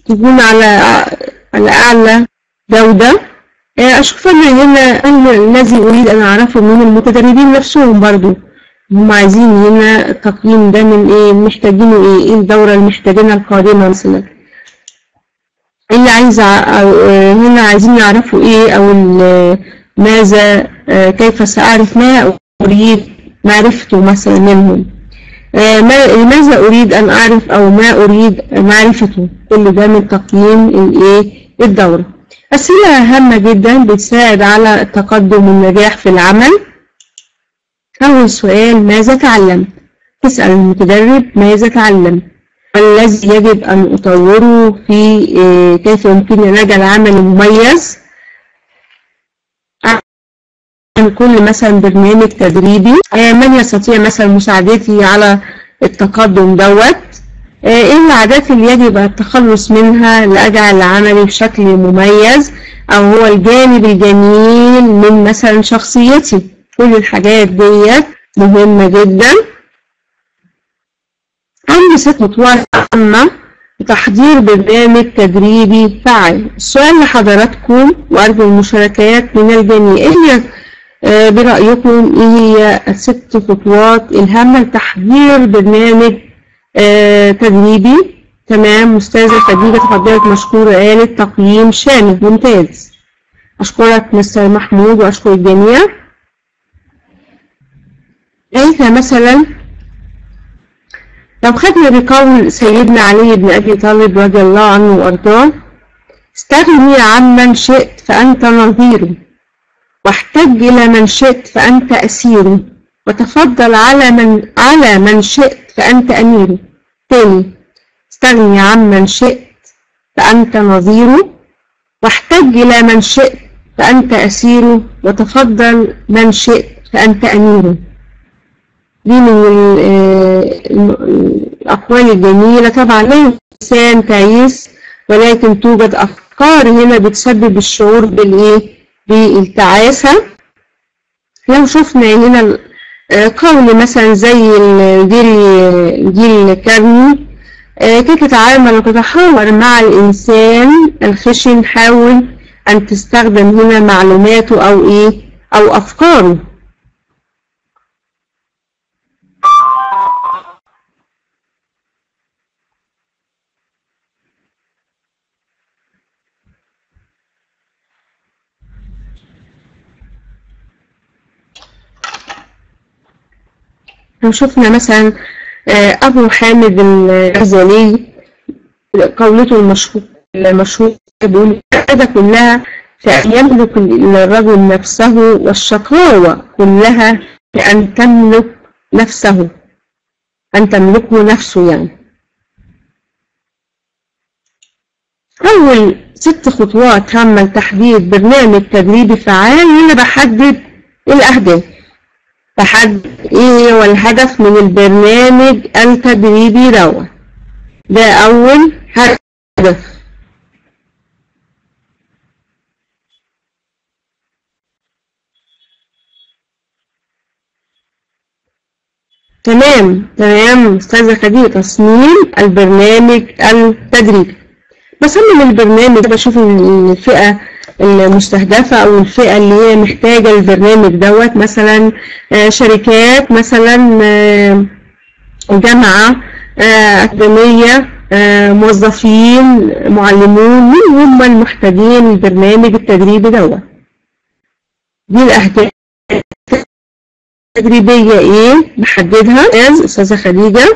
تكون على على أعلى جودة آه، أشوف أنا هنا أنا الذي أريد أن أعرفه من المتدربين نفسهم برضو هم عايزين هنا التقييم ده من إيه محتاجينه إيه إيه الدورة اللي محتاجينها القادمة مثلا اللي عايز هنا عايزين يعرفوا إيه أو ماذا آه، كيف سأعرف ما أريد معرفته مثلا منهم آه، لماذا أريد أن أعرف أو ما أريد معرفته كل ده من تقييم الإيه الدورة أسئلة هامة جدا بتساعد على التقدم والنجاح في العمل أول سؤال ماذا تعلم؟ تسأل المتدرب ماذا تعلم؟ الذي يجب أن أطوره في آه، كيف يمكن أن أجعل عمل مميز عن كل مثلا برنامج تدريبي آه، من يستطيع مثلا مساعدتي على التقدم دوت آه، ايه العادات اللي يجب التخلص منها لأجعل عملي بشكل مميز او هو الجانب الجميل من مثلا شخصيتي كل الحاجات ديت مهمة جدا عندي ست خطوات عامة لتحضير برنامج تدريبي فعال السؤال لحضراتكم وأرجو المشاركات من الجميع إيه آه، برأيكم إيه هي الست خطوات الهامة لتحضير برنامج آه، تدريبي تمام أستاذة خديجة تفضلت مشكورة قالت تقييم شامل ممتاز أشكرك مستر محمود وأشكر الجميع كيف مثلا لو خدنا بقول سيدنا علي بن أبي طالب رضي الله عنه وأرضاه استغني عمن شئت فأنت نظيره واحتج إلى من شئت فأنت أسيره وتفضل على من على من شئت فأنت أميره تاني استغني عمن شئت فأنت نظيره واحتج إلى من شئت فأنت أسيره وتفضل من شئت فأنت أميره دي من الأقوال الجميلة طبعا لا إنسان تعيس ولكن توجد أفكار هنا بتسبب الشعور بالإيه بالتعاسة لو شفنا هنا قول مثلا زي الجيل الجيل الكرمي كيف تتعامل وتتحاور مع الإنسان الخشن حاول أن تستخدم هنا معلوماته أو إيه أو أفكاره لو شفنا مثلا أبو حامد الغزالي قولته المشهور المشهور بيقول السعادة كلها في أن يملك الرجل نفسه والشقاوة كلها في أن تملك نفسه أن تملكه نفسه يعني أول ست خطوات هامة لتحديد برنامج تدريبي فعال هنا بحدد الأهداف بحدد إيه هو الهدف من البرنامج التدريبي دوت ده أول هدف تمام تمام أستاذة خديجة تصميم البرنامج التدريبي بصمم البرنامج بشوف الفئة المستهدفة أو الفئة اللي هي محتاجة البرنامج دوت مثلا شركات مثلا جامعة أكاديمية موظفين معلمون مين هم المحتاجين البرنامج التدريبي دوت دي الأهداف التدريبية إيه بحددها أستاذة خديجة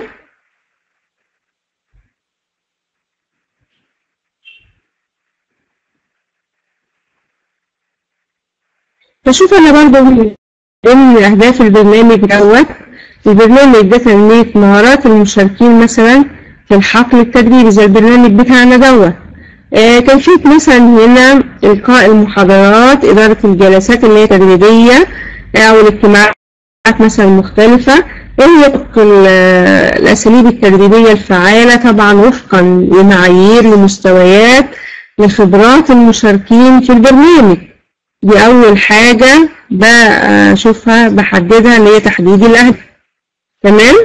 بشوف أنا برضه من أهداف البرنامج دوت البرنامج ده تنمية مهارات المشاركين مثلا في الحقل التدريبي زي البرنامج بتاعنا دوت آه كيفية مثلا هنا إلقاء المحاضرات إدارة الجلسات اللي هي تدريبية أو الاجتماعات مثلا مختلفة إيه هي الأساليب التدريبية الفعالة طبعا وفقا لمعايير لمستويات لخبرات المشاركين في البرنامج دي أول حاجة بشوفها بحددها اللي هي تحديد الأهداف تمام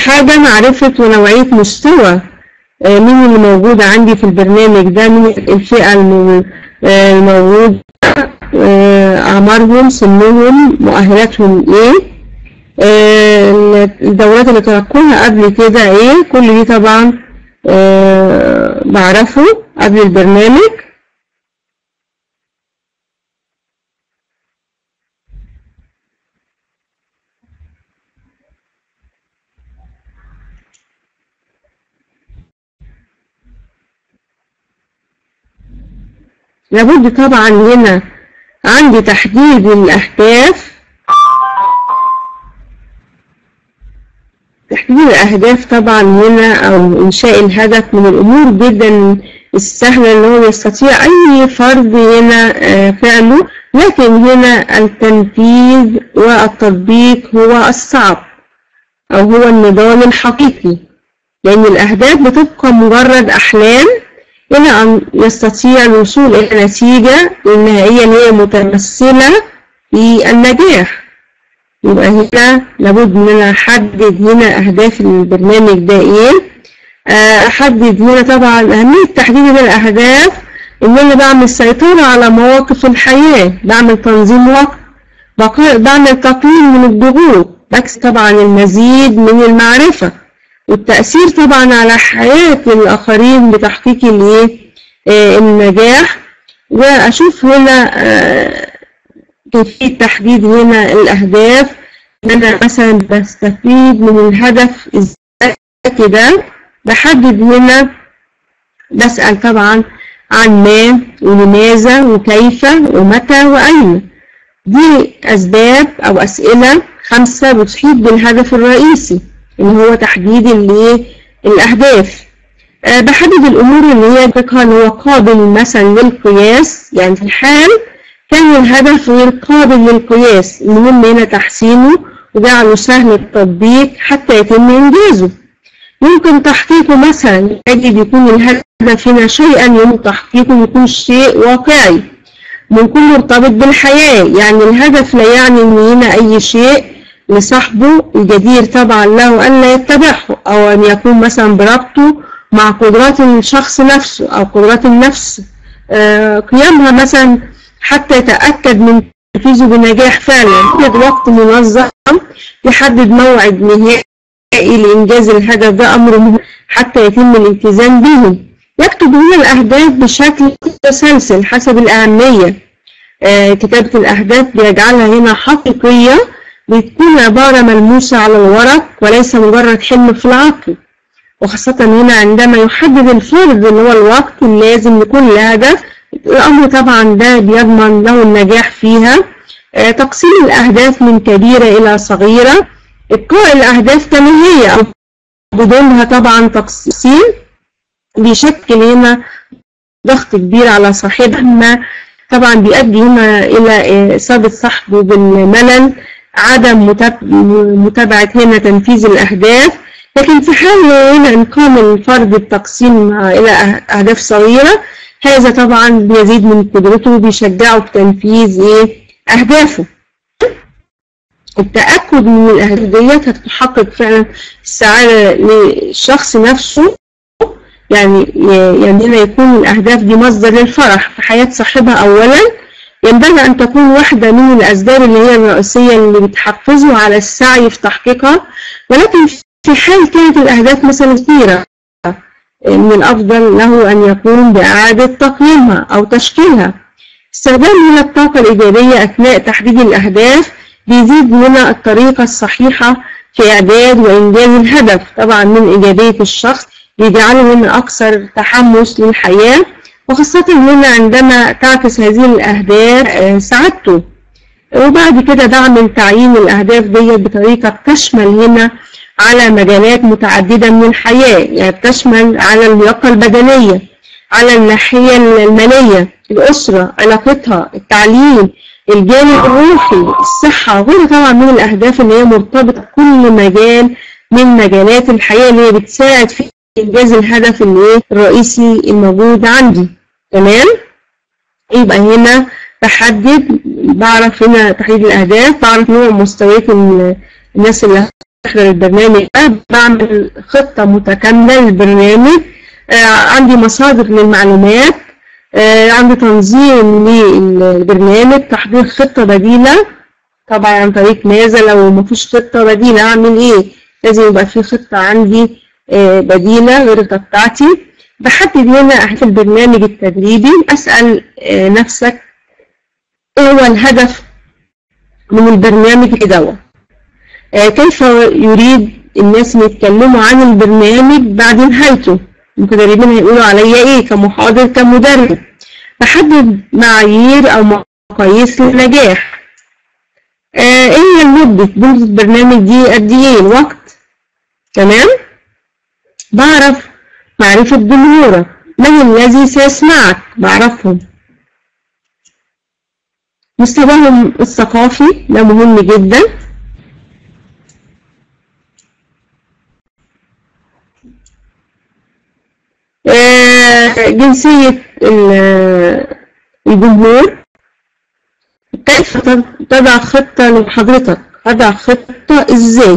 حاجة معرفة ونوعية مستوى آه، مين اللي موجود عندي في البرنامج ده مين الفئة الم- آه، الموجودة آه، أعمارهم سنهم مؤهلاتهم إيه آه، الدورات اللي تلقوها قبل كده إيه كل دي طبعا آه، بعرفه قبل البرنامج لابد طبعا هنا عندي تحديد الأهداف تحديد الأهداف طبعا هنا أو إنشاء الهدف من الأمور جدا السهلة اللي هو يستطيع أي فرد هنا آه، فعله لكن هنا التنفيذ والتطبيق هو الصعب أو هو النضال الحقيقي لأن الأهداف بتبقى مجرد أحلام إلى أن يستطيع الوصول إلى نتيجة النهائية اللي هي متمثلة في النجاح يبقى هنا لابد إن أنا أحدد هنا أهداف البرنامج ده إيه آه، أحدد هنا طبعا أهمية تحديد الأهداف إن أنا بعمل سيطرة على مواقف الحياة بعمل تنظيم وقت بق- بعمل تقليل من الضغوط بكسب طبعا المزيد من المعرفة والتأثير طبعا على حياة الآخرين بتحقيق الإيه آه، النجاح وأشوف هنا آه، كيفية تحديد هنا الأهداف إن أنا مثلا بستفيد من الهدف الذكي ده بحدد هنا بسأل طبعا عن ما ولماذا وكيف ومتى وأين دي أسباب أو أسئلة خمسة بتحيط بالهدف الرئيسي اللي هو تحديد الإيه؟ الأهداف أه بحدد الأمور اللي هي ذكرها اللي هو قابل مثلا للقياس يعني في الحال كان الهدف غير قابل للقياس المهم هنا تحسينه وجعله سهل التطبيق حتى يتم إنجازه يمكن تحقيقه مثلا يجب يكون الهدف هنا شيئا يمكن تحقيقه يكون شيء واقعي ممكن مرتبط بالحياة يعني الهدف لا يعني ان هنا اي شيء لصاحبه الجدير طبعا له ان لا يتبعه او ان يكون مثلا بربطه مع قدرات الشخص نفسه او قدرات النفس آه، قيامها مثلا حتى يتأكد من تنفيذه بنجاح فعلا يحدد وقت منظم يحدد موعد نهائي لإنجاز الهدف ده أمر مهم حتى يتم الالتزام به يكتب هنا الأهداف بشكل متسلسل حسب الأهمية آه، كتابة الأهداف بيجعلها هنا حقيقية بتكون عبارة ملموسة على الورق وليس مجرد حلم في العقل وخاصة هنا عندما يحدد الفرد اللي هو الوقت اللازم لكل هدف الأمر طبعا ده بيضمن له النجاح فيها آه، تقسيم الأهداف من كبيرة إلى صغيرة إبقاء الأهداف كما هي أو بدونها طبعا تقسيم بيشكل هنا ضغط كبير على صاحبها ما طبعا بيؤدي هنا إلى إصابة صاحبه بالملل عدم متاب- متابعة هنا تنفيذ الأهداف لكن في حال هنا إن قام الفرد بالتقسيم إلى أه- أهداف صغيرة هذا طبعا بيزيد من قدرته وبيشجعه بتنفيذ إيه أهدافه التأكد من الأهداف ديت هتحقق فعلا السعادة للشخص نفسه يعني يعني هنا يكون الأهداف دي مصدر للفرح في حياة صاحبها أولا ينبغي أن تكون واحدة من الأسباب اللي هي الرئيسية اللي بتحفزه على السعي في تحقيقها ولكن في حال كانت الأهداف مثلا كثيرة من الأفضل له أن يقوم بإعادة تقييمها أو تشكيلها استخدام هنا الطاقة الإيجابية أثناء تحديد الأهداف بيزيد هنا الطريقة الصحيحة في إعداد وإنجاز الهدف طبعا من إيجابية الشخص بيجعله هنا أكثر تحمس للحياة وخاصة هنا عندما تعكس هذه الأهداف آه، سعادته وبعد كده بعمل تعيين الأهداف ديت بطريقة بتشمل هنا على مجالات متعددة من الحياة يعني بتشمل على اللياقة البدنية على الناحية المالية الأسرة علاقتها التعليم الجانب الروحي الصحة وغيرها طبعا من الأهداف اللي هي مرتبطة بكل مجال من مجالات الحياة اللي هي بتساعد في إنجاز الهدف اللي إيه الرئيسي الموجود عندي تمام يبقى هنا بحدد بعرف هنا تحديد الأهداف بعرف نوع مستويات ال- الناس اللي بحضر البرنامج ده بعمل خطة متكاملة للبرنامج آه، عندي مصادر للمعلومات آه، عندي تنظيم للبرنامج تحضير خطة بديلة طبعا عن طريق ماذا لو مفيش خطة بديلة أعمل إيه لازم يبقى في خطة عندي آه، بديلة غير الخطة بتاعتي بحدد هنا أهداف البرنامج التدريبي أسأل آه، نفسك إيه هو الهدف من البرنامج دوت آه، كيف يريد الناس ان يتكلموا عن البرنامج بعد نهايته المتدربين هيقولوا عليا ايه كمحاضر كمدرب بحدد معايير او مقاييس للنجاح آه، ايه هي المدة مدة البرنامج دي قد ايه الوقت تمام بعرف معرفة جمهورك من الذي سيسمعك بعرفهم مستواهم الثقافي ده مهم جدا آه، جنسية ال- الجمهور كيف تضع خطة لمحاضرتك أضع خطة إزاي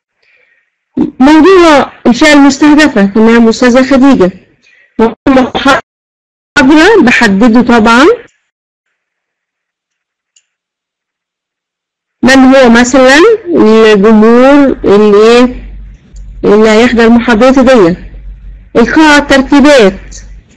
موضوع الفئة المستهدفة تمام أستاذة خديجة موضوع المحاضرة بحدده طبعا من هو مثلا الجمهور اللي اللي هيحضر محاضرتي ديت القاعة الترتيبات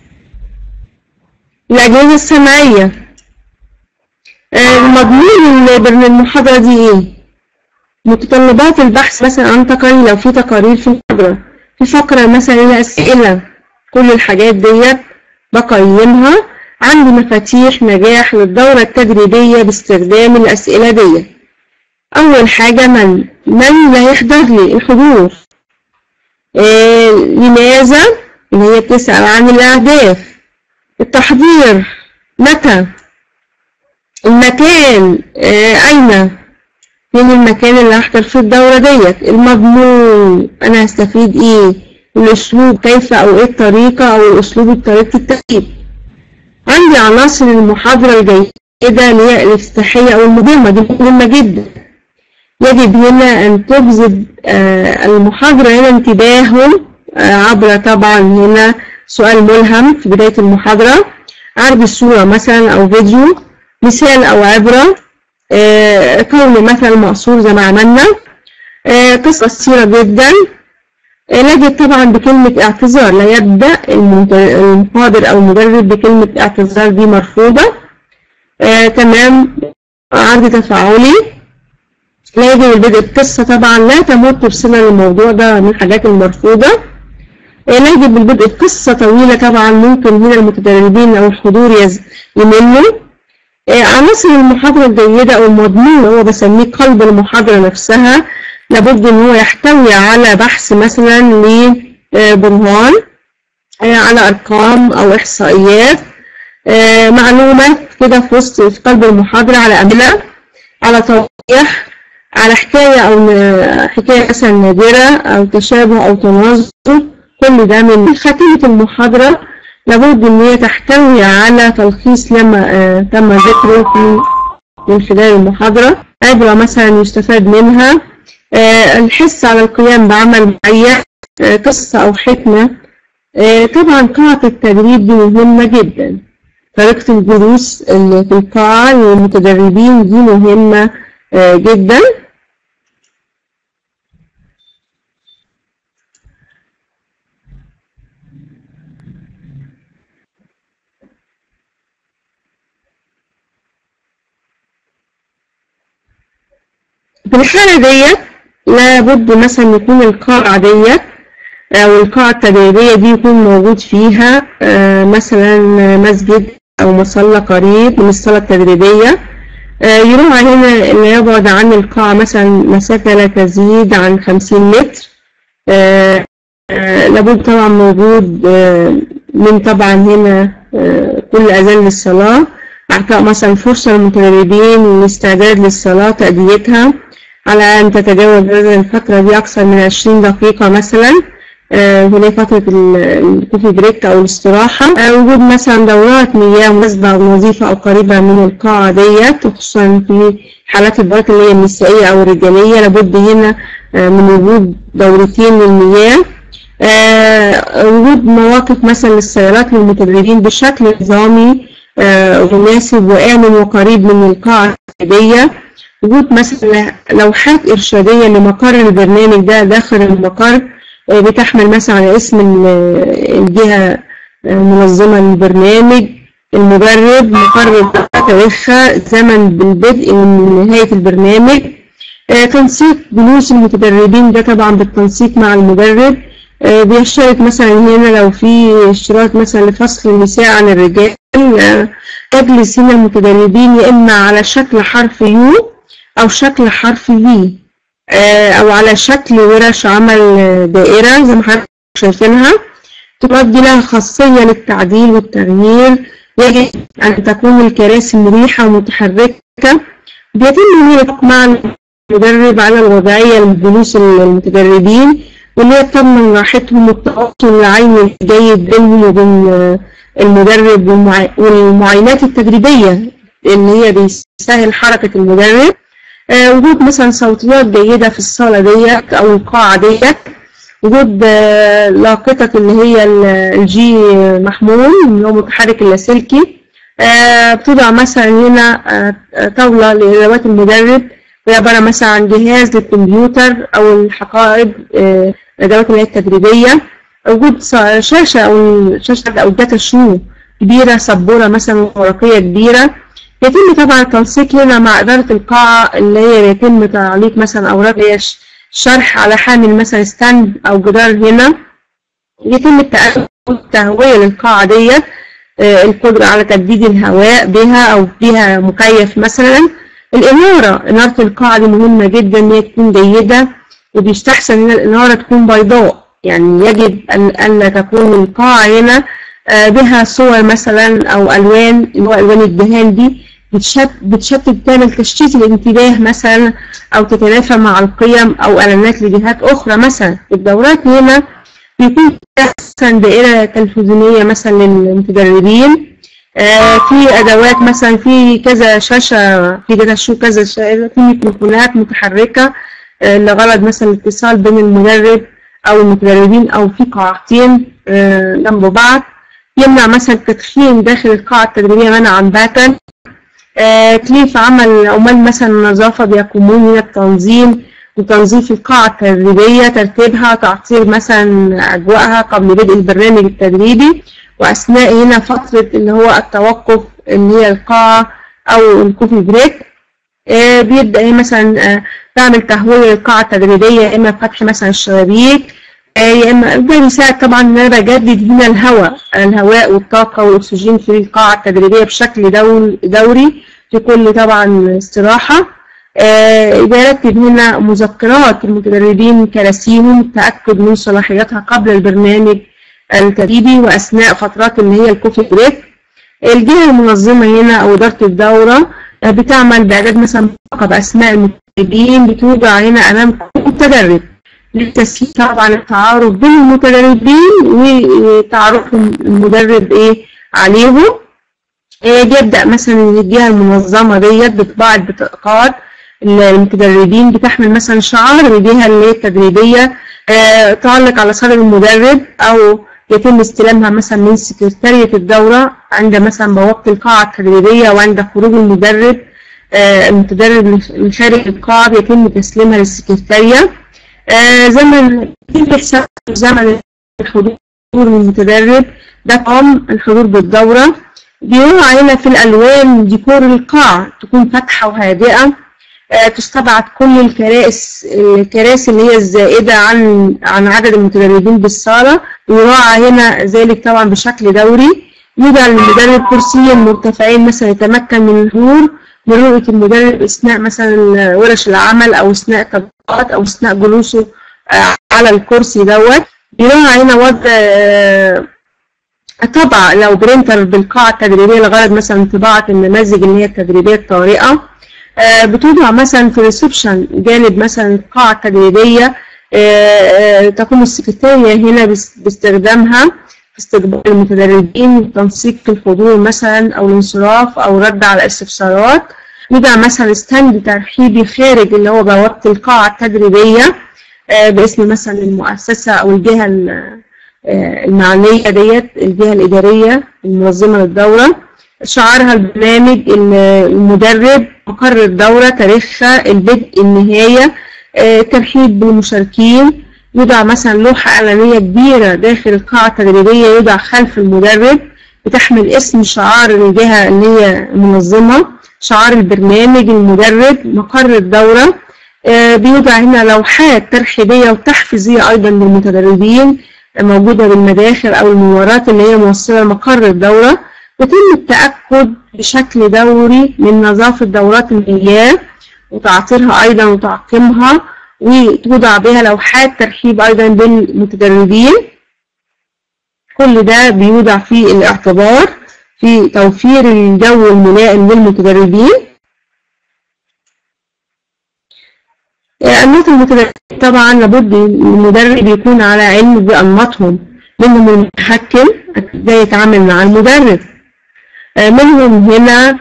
الأجهزة السمعية آه، مضمون البرن- المحاضرة دي ايه متطلبات البحث مثلا عن تقارير لو في تقارير في المحاضرة في فقرة مثلا الأسئلة كل الحاجات ديت بقيمها عندي مفاتيح نجاح للدورة التدريبية باستخدام الأسئلة ديت أول حاجة من من لا يحضر لي الحضور آه، لماذا اللي هي بتسأل عن الأهداف التحضير متى المكان آه، أين فين المكان اللي هحضر فيه الدورة ديت المضمون أنا هستفيد إيه الأسلوب كيف أو إيه الطريقة أو الأسلوب بطريقة التدريب عندي عناصر المحاضرة الجيدة اللي هي الافتتاحية أو المقدمة دي مهمة جدا يجب هنا أن تجذب آه، المحاضرة هنا انتباههم آه، عبر طبعا هنا سؤال ملهم في بداية المحاضرة عرض الصورة مثلا أو فيديو مثال أو عبرة آه، كون مثلا مقصور زي ما عملنا آه، قصة قصيرة جدا آه، نجد طبعا بكلمة اعتذار لا يبدأ المنت- المحاضر أو المدرب بكلمة اعتذار دي مرفوضة آه، تمام عرض تفاعلي لا يجب البدء بقصة طبعا لا تمت بصلة للموضوع ده من الحاجات المرفوضة آه، لا يجب البدء بقصة طويلة طبعا ممكن هنا المتدربين أو الحضور يز- يملوا آه، عناصر المحاضرة الجيدة أو المضمون هو بسميه قلب المحاضرة نفسها لابد إن هو يحتوي على بحث مثلا لبرهان آه، على أرقام أو إحصائيات آه، معلومات كده في وسط في قلب المحاضرة على أمثلة على توضيح على حكاية أو ن- حكاية مثلا نادرة أو تشابه أو تناظر كل ده من خاتمة المحاضرة لابد إن هي تحتوي على تلخيص لما آه، تم ذكره في من خلال المحاضرة عبرة مثلا يستفاد منها آه، الحث على القيام بعمل معين آه، قصة أو حكمة آه، طبعا قاعة التدريب دي مهمة جدا طريقة الجلوس اللي في القاعة للمتدربين دي مهمة آه، جدا في الحالة ديت لابد مثلا يكون القاعة ديت أو القاعة التدريبية دي يكون موجود فيها آه، مثلا مسجد أو مصلى قريب من الصالة التدريبية آه، يراعى هنا إن يبعد عن القاعة مثلا مسافة لا تزيد عن 50 متر آه، آه، لابد طبعا موجود آه، من طبعا هنا آه، كل أذان للصلاة أعطاء مثلا فرصة للمتدربين الاستعداد للصلاة تأديتها على أن تتجاوز هذه الفترة دي أكثر من 20 دقيقة مثلا آه، هنا فترة ال- الكوفي بريك أو الاستراحة آه، وجود مثلا دورات مياه مناسبة أو نظيفة أو قريبة من القاعة ديت وخصوصا في حالات الدورات اللي هي النسائية أو الرجالية لابد هنا آه، من وجود دورتين للمياه آه، وجود مواقف مثلا للسيارات للمتدربين بشكل نظامي آه، مناسب وآمن وقريب من القاعة التدريبية وجود مثلا لوحات إرشادية لمقر البرنامج ده داخل المقر آه، بتحمل مثلا على اسم ال- الجهة المنظمة للبرنامج المدرب مقرر تاريخها زمن بالبدء من نهاية البرنامج آه، تنسيق جلوس المتدربين ده طبعا بالتنسيق مع المدرب آه، بيشترط مثلا هنا لو في اشتراط مثلا لفصل النساء عن الرجال آه، تجلس هنا المتدربين يا إما على شكل حرف يو أو شكل حرف في أو على شكل ورش عمل آه، دائرة زي ما حضرتك شايفينها تؤدي لها خاصية للتعديل والتغيير يجب أن تكون الكراسي مريحة ومتحركة بيتم الاتفاق مع المدرب على الوضعية لجلوس المتدربين واللي هي تضمن راحتهم والتواصل العيني الجيد بينهم وبين آه، المدرب والمع- والمعاينات التدريبية اللي هي بيسهل حركة المدرب آه، وجود مثلا صوتيات جيدة في الصالة ديت أو القاعة ديت وجود آه، لاقطة اللي هي ال- الجي محمول اللي هو متحرك اللاسلكي آه، بتوضع مثلا هنا آه، آه، طاولة لأدوات المدرب وهي عبارة مثلا عن جهاز للكمبيوتر أو الحقائب آه، الأدوات اللي هي التدريبية وجود ص- شاشة أو شاشة أو داتا شو كبيرة سبورة مثلا ورقية كبيرة يتم طبعا التنسيق هنا مع إدارة القاعة اللي هي يتم تعليق مثلا أوراق هي ش- شرح على حامل مثلا ستاند أو جدار هنا يتم التأكد والتهوية للقاعة ديت آه، القدرة على تجديد الهواء بها أو فيها مكيف مثلا الإنارة إنارة القاعة دي مهمة جدا إن هي تكون جيدة وبيستحسن إن الإنارة تكون بيضاء يعني يجب أن ألا تكون القاعة هنا آه، بها صور مثلا أو ألوان اللي هو ألوان الدهان دي بتشت بتشتت تعمل تشتيت الانتباه مثلا أو تتنافى مع القيم أو إعلانات لجهات أخرى مثلا الدورات هنا بيكون مثلا دائرة تلفزيونية مثلا للمتدربين آه، في أدوات مثلا في كذا شاشة في داتا شو كذا شاشة في ميكروفونات متحركة آه، لغرض مثلا الاتصال بين المدرب أو المتدربين أو في قاعتين آه، جنب بعض يمنع مثلا التدخين داخل القاعة التدريبية منعا باتا آه، تكليف عمل عمال مثلا النظافة بيقومون من التنظيم وتنظيف القاعة التدريبية ترتيبها تعطير مثلا أجواءها قبل بدء البرنامج التدريبي وأثناء هنا فترة اللي هو التوقف اللي هي القاعة أو الكوفي بريك آه، بيبدأ هي مثلا آه، تعمل تهوية للقاعة التدريبية يا إما فتح مثلا الشبابيك آه، يا إما ده بيساعد طبعا إن أنا بجدد هنا الهواء الهواء والطاقة والأكسجين في القاعة التدريبية بشكل دول دوري في كل طبعا استراحة آه، بيرتب هنا مذكرات المتدربين كراسيهم التأكد من صلاحيتها قبل البرنامج التدريبي وأثناء فترات اللي هي الكوفي بريك الجهة المنظمة هنا أو إدارة الدورة آه، بتعمل بإعداد مثلا بطاقة بأسماء المتدربين بتوضع هنا أمام كل متدرب للتسهيل طبعا التعارف بين المتدربين وتعرف المدرب إيه عليهم آه، بيبدأ مثلا الجهة المنظمة ديت بطباعة بطاقات المتدربين بتحمل مثلا شعار الجهة اللي هي التدريبية آه، تعلق على صدر المدرب أو يتم استلامها مثلا من سكرتارية الدورة عند مثلا بوابة القاعة التدريبية وعند خروج المدرب آه، المتدرب من خارج القاعة بيتم تسليمها للسكرتارية آه، زمن يتم حساب زمن الحضور للمتدرب ده قام الحضور بالدورة بيراعى هنا في الألوان ديكور القاعة تكون فاتحة وهادئة آه، تستبعد كل الكراسي الكراسي اللي هي الزائدة عن عن عدد المتدربين بالصالة يراعى هنا ذلك طبعا بشكل دوري يوضع للمدرب كرسيين مرتفعين مثلا يتمكن من الحضور من رؤية المدرب أثناء مثلا ورش العمل أو أثناء التطبيقات أو أثناء جلوسه آه، على الكرسي دوت بيراعى هنا وضع آه، طبع لو برينتر بالقاعة التدريبية لغرض مثلا طباعة النماذج اللي هي التدريبية الطارئة آه، بتوضع مثلا في ريسبشن جانب مثلا القاعة التدريبية آه، آه، تقوم السكرتارية هنا باس- باستخدامها في استقبال المتدربين تنسيق الحضور مثلا أو الانصراف أو رد على الاستفسارات يوضع مثلا ستاند ترحيبي خارج اللي هو بوابة القاعة التدريبية آه، باسم مثلا المؤسسة أو الجهة ال- آه، المعنية ديت الجهة الإدارية المنظمة للدورة شعارها البرنامج ال- المدرب مقر الدورة تاريخها البدء النهاية آه، ترحيب بالمشاركين يوضع مثلا لوحة إعلانية كبيرة داخل القاعة التدريبية يوضع خلف المدرب بتحمل اسم شعار الجهة اللي هي المنظمة شعار البرنامج المدرب مقر الدورة آه، بيوضع هنا لوحات ترحيبية وتحفيزية أيضا للمتدربين موجودة بالمداخل أو الممرات اللي هي موصلة لمقر الدورة يتم التأكد بشكل دوري من نظافة دورات المياه وتعطيرها أيضا وتعقيمها وتوضع بها لوحات ترحيب أيضا بالمتدربين كل ده بيوضع في الاعتبار في توفير الجو الملائم للمتدربين أنماط المتدربين طبعا لابد المدرب يكون على علم بأنماطهم منهم المتحكم ازاي يتعامل مع المدرب آه، منهم هنا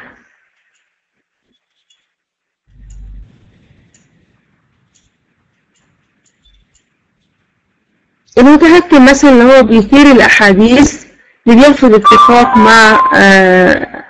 المتحكم مثلا اللي هو بيثير الأحاديث اللي بيرفض اتفاق مع آه،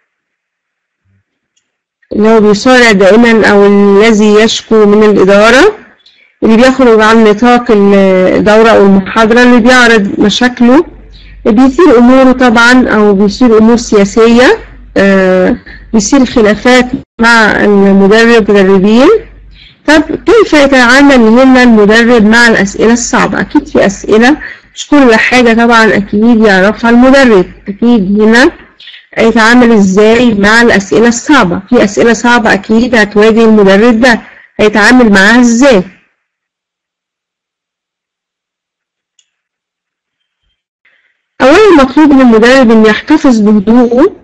اللي هو بيصارع دائما أو الذي يشكو من الإدارة اللي بيخرج عن نطاق الدورة أو المحاضرة اللي بيعرض مشاكله بيثير أموره طبعا أو بيثير أمور سياسية آه، بيثير خلافات مع المدرب مدربين طب كيف يتعامل هنا المدرب مع الأسئلة الصعبة؟ أكيد في أسئلة مش كل حاجة طبعا أكيد يعرفها المدرب أكيد هنا هيتعامل إزاي مع الأسئلة الصعبة في أسئلة صعبة أكيد هتواجه المدرب ده هيتعامل معاها إزاي أولا مطلوب من المدرب إنه يحتفظ بهدوءه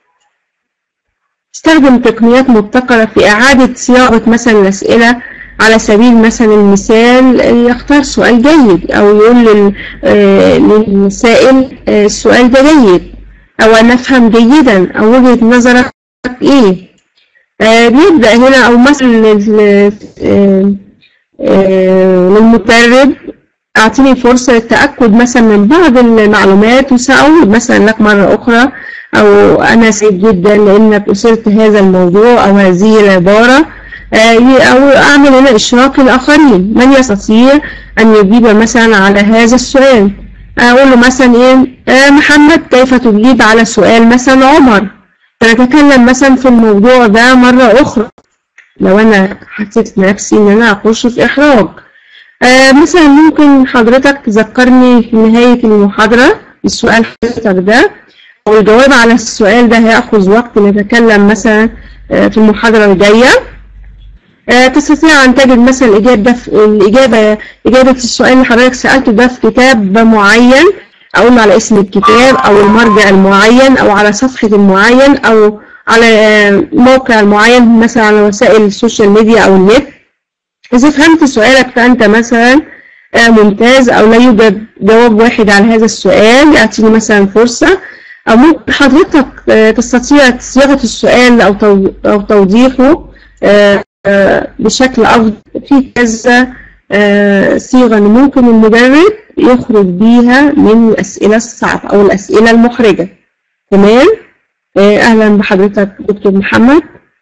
استخدم تقنيات مبتكرة في إعادة صياغة مثلا الأسئلة على سبيل مثلا المثال يختار سؤال جيد أو يقول لل- آه، للسائل آه، السؤال ده جيد أو أنا أفهم جيدا أو وجهة نظرك إيه آه، بيبدأ هنا أو مثلا لل- آه، آه، للمدرب أعطيني فرصة للتأكد مثلا من بعض المعلومات وسأعود مثلا لك مرة أخرى أو أنا سعيد جدا لأنك أثرت هذا الموضوع أو هذه العبارة آه، أو أعمل هنا إشراك الآخرين من يستطيع أن يجيب مثلا على هذا السؤال أقول له مثلا إيه آه، محمد كيف تجيب على سؤال مثلا عمر فنتكلم مثلا في الموضوع ده مرة أخرى لو أنا حسيت نفسي إن أنا أخش في إحراج آه مثلا ممكن حضرتك تذكرني في نهاية المحاضرة السؤال حضرتك ده أو الجواب على السؤال ده هياخذ وقت نتكلم مثلا آه في المحاضرة الجاية آه تستطيع أن تجد مثلا الإجابة ده في الإجابة إجابة السؤال اللي حضرتك سألته ده في كتاب معين أقول على اسم الكتاب أو المرجع المعين أو على صفحة المعين أو على آه، موقع المعين مثلا على وسائل السوشيال ميديا أو النت إذا فهمت سؤالك فأنت مثلا آه، ممتاز أو لا يوجد جواب واحد على هذا السؤال يعطيني مثلا فرصة أو ممكن حضرتك آه، تستطيع صياغة السؤال أو تو- أو توضيحه آه، آه، بشكل أفضل في كذا آه، صيغة إن ممكن المدرب يخرج بيها من الأسئلة الصعبة أو الأسئلة المحرجة تمام آه، أهلا بحضرتك دكتور محمد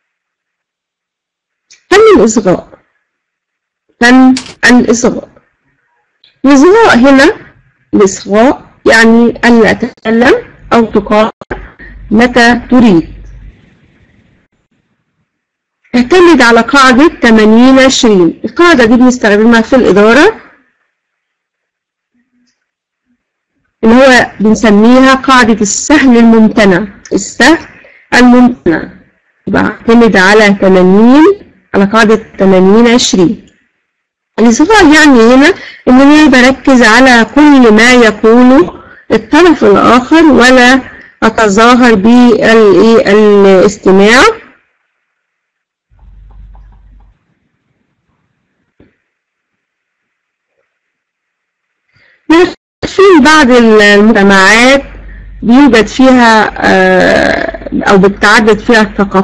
فن الإصغاء فن الإصغاء الإصغاء هنا الإصغاء يعني ألا تتكلم أو تقاطع متى تريد اعتمد على قاعدة 80 20 القاعدة دي بنستخدمها في الإدارة اللي هو بنسميها قاعدة السهل الممتنع السهل الممتنع بعتمد على 80 على قاعدة 80 20 الإصغاء يعني هنا إن أنا بركز على كل ما يقوله الطرف الآخر ولا أتظاهر بالاستماع في بعض المجتمعات بيوجد فيها آه، أو بتتعدد فيها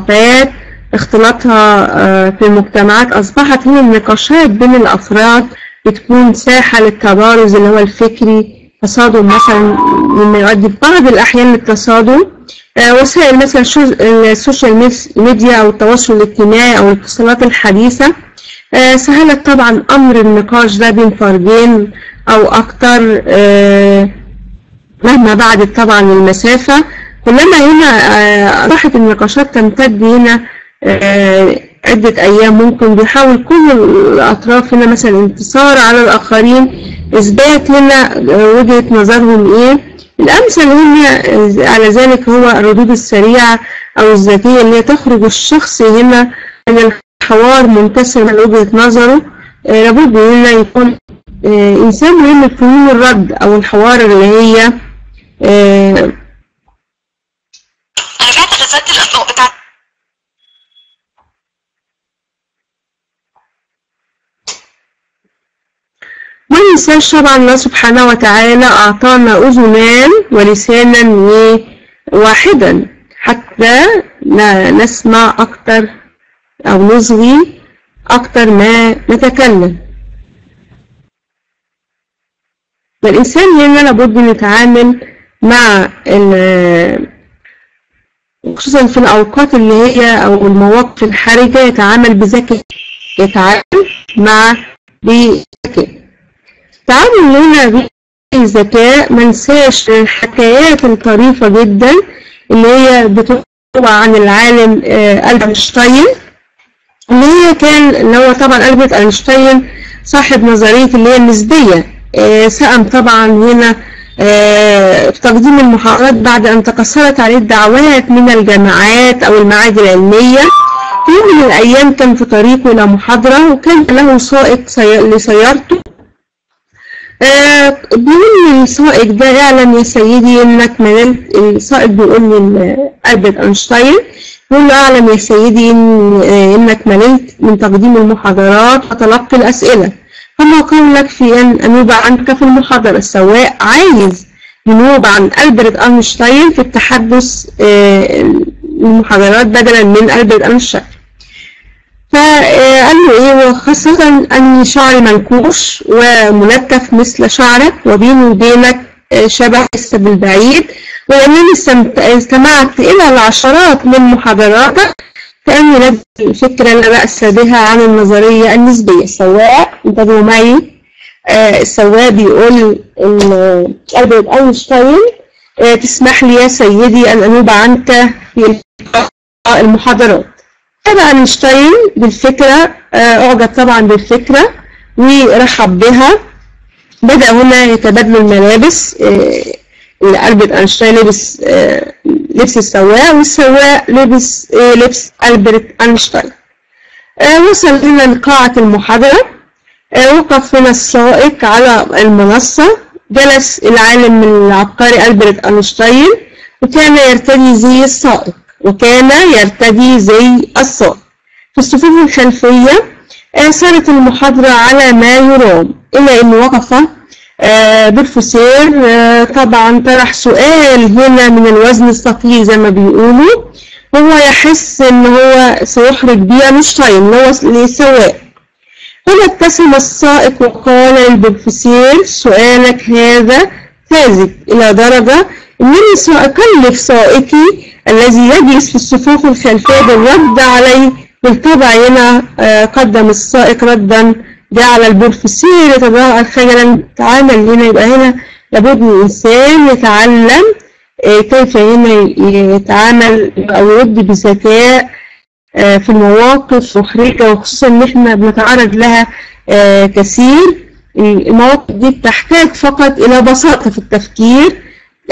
الثقافات اختلاطها آه، في المجتمعات أصبحت هي النقاشات بين الأفراد بتكون ساحة للتبارز اللي هو الفكري تصادم مثلا مما يؤدي في بعض الأحيان للتصادم آه، وسائل مثلا شو- السوشيال ميس- ميديا أو التواصل الاجتماعي أو الاتصالات الحديثة آه، سهلت طبعا أمر النقاش ده بين فردين أو أكتر آه، مهما بعدت طبعا المسافة كلما هنا آه، راحت النقاشات تمتد هنا آه، عدة أيام ممكن بيحاول كل الأطراف هنا مثلا انتصار على الآخرين إثبات هنا آه، وجهة نظرهم إيه الأمثل هنا آه، على ذلك هو الردود السريعة أو الذكية اللي هي تخرج الشخص هنا من الحوار منتسب لوجهة نظره آه، لابد هنا يكون آه، إنسان مهم في فنون الرد أو الحوار اللي هي آه، رجعت غسلت الأطباق بتاعت ما ننساش طبعا الله سبحانه وتعالى أعطانا أذنان ولسانا إيه؟ واحدا حتى ن- نسمع أكتر أو نصغي أكتر ما نتكلم فالإنسان هنا لابد أن يتعامل مع ال- خصوصا في الأوقات اللي هي أو المواقف الحرجة يتعامل بذكاء يتعامل مع بذكاء التعامل هنا بالذكاء منساش الحكايات الطريفة جدا اللي هي بتروى عن العالم آه، ألبرت أينشتاين اللي هي كان اللي هو طبعا ألبرت أينشتاين صاحب نظرية اللي هي النسبية آه، ساهم طبعا هنا آه، في تقديم المحاضرات بعد أن تكسرت عليه الدعوات من الجامعات أو المعاهد العلمية في يوم من الأيام كان في طريقه إلى محاضرة وكان له سائق سي- لسيارته آه، بيقول للسائق ده اعلم يا سيدي انك مللت السائق بيقول لألبرت اينشتاين بيقول له اعلم يا سيدي إن آه، انك مللت من تقديم المحاضرات وتلقي الاسئله فما قولك في ان انوب عنك في المحاضره السواق عايز ينوب عن ألبرت اينشتاين في التحدث آه، المحاضرات بدلا من ألبرت اينشتاين فقال له ايه وخاصة ان شعري منكوش وملتف مثل شعرك وبيني وبينك آه، شبه لسه بالبعيد ولانني استمت- استمعت الى العشرات من محاضراتك كأني لدي فكرة لا بأس بها عن النظرية النسبية سواء انتبهوا معي آه، السواق بيقول ال- ألبرت أينشتاين آه، تسمح لي يا سيدي أن أنوب عنك في إلقاء المحاضرات طبعا اينشتاين بالفكرة آه، أعجب طبعا بالفكرة ورحب بها بدأ هنا يتبادلوا الملابس آه، اللي ألبرت أينشتاين لبس آه، لبس السواق والسواق لبس آه، لبس ألبرت أينشتاين آه، وصل هنا لقاعة المحاضرة آه، وقف هنا السائق على المنصة جلس العالم العبقري ألبرت أينشتاين وكان يرتدي زي السائق وكان يرتدي زي السائق في الصفوف الخلفية آه، صارت المحاضرة على ما يرام إلا أن وقف آه، بروفيسور آه، طبعا طرح سؤال هنا من الوزن الثقيل زي ما بيقولوا هو يحس ان هو سيحرج بيه اينشتاين اللي هو السواق هنا ابتسم السائق وقال للبروفيسور سؤالك هذا ساذج إلى درجة أنني سأكلف سائقي الذي يجلس في الصفوف الخلفية بالرد عليه بالطبع هنا آه، قدم السائق ردا جعل البروفيسور يتظاهر خجلا تعامل هنا يبقى هنا لابد من الإنسان يتعلم آه، كيف هنا يتعامل أو يرد بذكاء آه، في المواقف محرجة وخصوصا إن إحنا بنتعرض لها آه، كثير المواقف دي بتحتاج فقط إلى بساطة في التفكير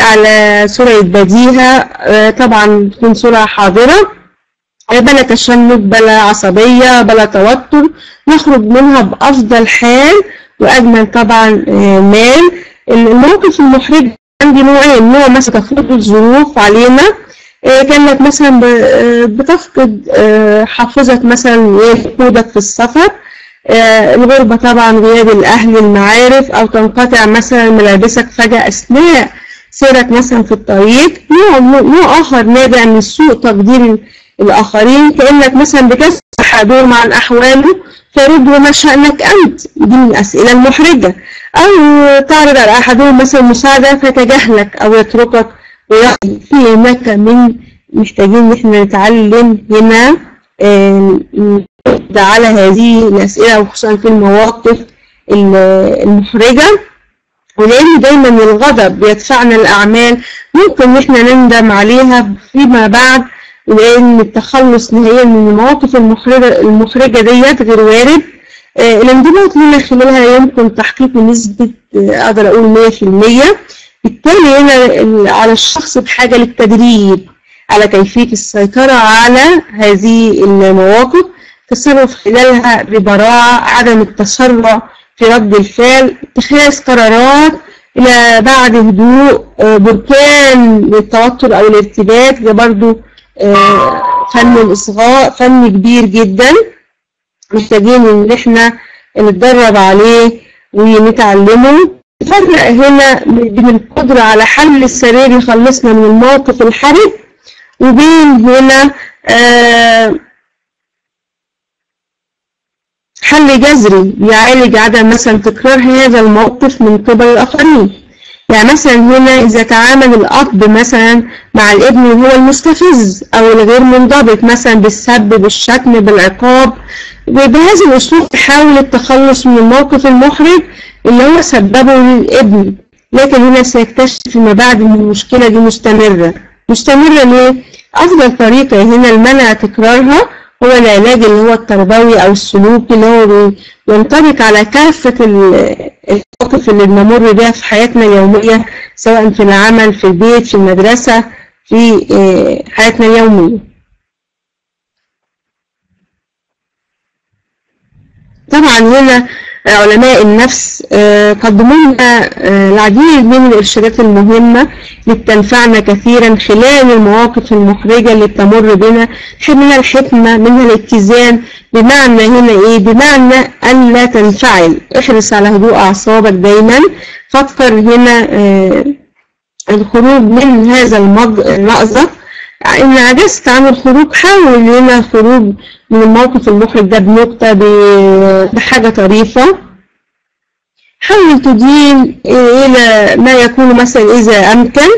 على سرعة بديهة آه، طبعا تكون سرعة حاضرة آه، بلا تشنج بلا عصبية بلا توتر نخرج منها بأفضل حال وأجمل طبعا آه، مال المواقف المحرجة عندي نوعين نوع مثلا تفرض الظروف علينا آه، كانك مثلا ب- آه، بتفقد آه، حافظة مثلا إيه، وجودك في السفر آه، الغربة طبعا غياب الأهل المعارف أو تنقطع مثلا ملابسك فجأة أثناء سيرك مثلا في الطريق نوع نوع آخر نابع من سوء تقدير الآخرين كأنك مثلا بتسمح أحدهم عن أحواله فيرد ما شأنك أنت دي من الأسئلة المحرجة أو تعرض على أحدهم مثلا مساعدة فتجاهلك أو يتركك ويقضي في هناك من محتاجين إن إحنا نتعلم هنا آه، نرد على هذه الأسئلة وخصوصا في المواقف ال- المحرجة ولأن دايما الغضب بيدفعنا الأعمال ممكن إن إحنا نندم عليها فيما بعد لأن التخلص نهائيا من المواقف المحرجة المحرجة ديت غير وارد آه، الانضباط لنا خلالها يمكن تحقيق نسبة آه، أقدر أقول 100% بالتالي هنا ال- على الشخص بحاجة للتدريب على كيفية السيطرة على هذه المواقف التصرف خلالها ببراعة عدم التسرع في رد الفعل اتخاذ قرارات إلى بعد هدوء آه، بركان للتوتر أو الارتباك ده برضو آه، فن الإصغاء فن كبير جدا محتاجين إن إحنا نتدرب عليه ونتعلمه فرق هنا بين القدرة على حل السرير يخلصنا من الموقف الحرج وبين هنا آه حل جذري يعالج عدم مثلا تكرار هذا الموقف من قبل الآخرين يعني مثلا هنا إذا تعامل الأب مثلا مع الابن وهو المستفز أو الغير منضبط مثلا بالسب بالشتم بالعقاب بهذا الأسلوب تحاول التخلص من الموقف المحرج اللي هو سببه للابن لكن هنا سيكتشف فيما بعد ان المشكلة دي مستمرة مستمرة ليه؟ أفضل طريقة هنا لمنع تكرارها هو العلاج اللي هو التربوي أو السلوكي اللي هو بي- ينطبق على كافة ال- المواقف اللي بنمر بيها في حياتنا اليومية سواء في العمل في البيت في المدرسة في آه، حياتنا اليومية طبعا هنا علماء النفس آه، قدموا لنا آه، العديد من الإرشادات المهمة اللي بتنفعنا كثيرا خلال المواقف المحرجة اللي بتمر بنا منها الحكمة منها الاتزان بمعنى هنا إيه بمعنى أن لا تنفعل احرص على هدوء أعصابك دايما فكر هنا آه، الخروج من هذا المج- المأزق إن عجزت عن الخروج حاول هنا الخروج من الموقف المحرج ده بنكتة ب- بحاجة طريفة حاول تدين إلى ما يكون مثلا إذا أمكن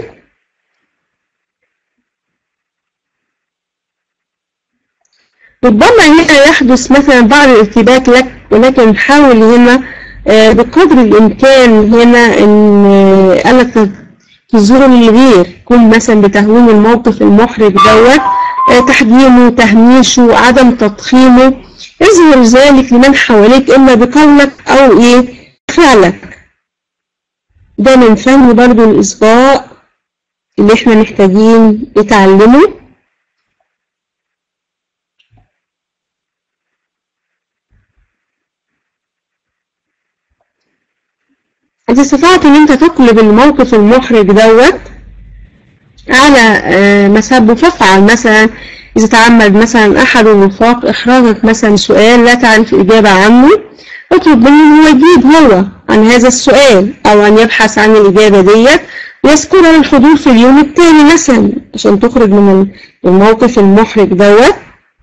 ربما هنا يحدث مثلا بعض الارتباك لك ولكن حاول هنا آه، بقدر الإمكان هنا إن آه، أنك تزور الغير كن مثلا بتهوين الموقف المحرج دوت آه، تحجيمه تهميشه عدم تضخيمه اظهر ذلك لمن حواليك إما بقولك أو إيه فعلك ده من فهم برضو الإصغاء اللي احنا محتاجين نتعلمه إذا استطعت إن أنت تقلب الموقف المحرج دوت على آه، مسبه فافعل مثلا إذا تعمد مثلا أحد الرفاق إحراجك مثلا سؤال لا تعرف الإجابة عنه اطلب منه إن هو يجيب هو عن هذا السؤال أو أن يبحث عن الإجابة ديت ويذكرها للحضور في اليوم التاني مثلا عشان تخرج من الموقف المحرج دوت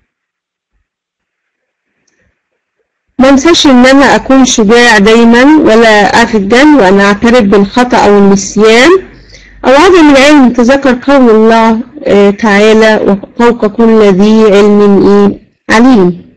ما انساش ان انا اكون شجاع دايما ولا افجل وانا اعترف بالخطأ او النسيان او عدم العلم تذكر قول الله آه، تعالى وفوق كل ذي علم ايه عليم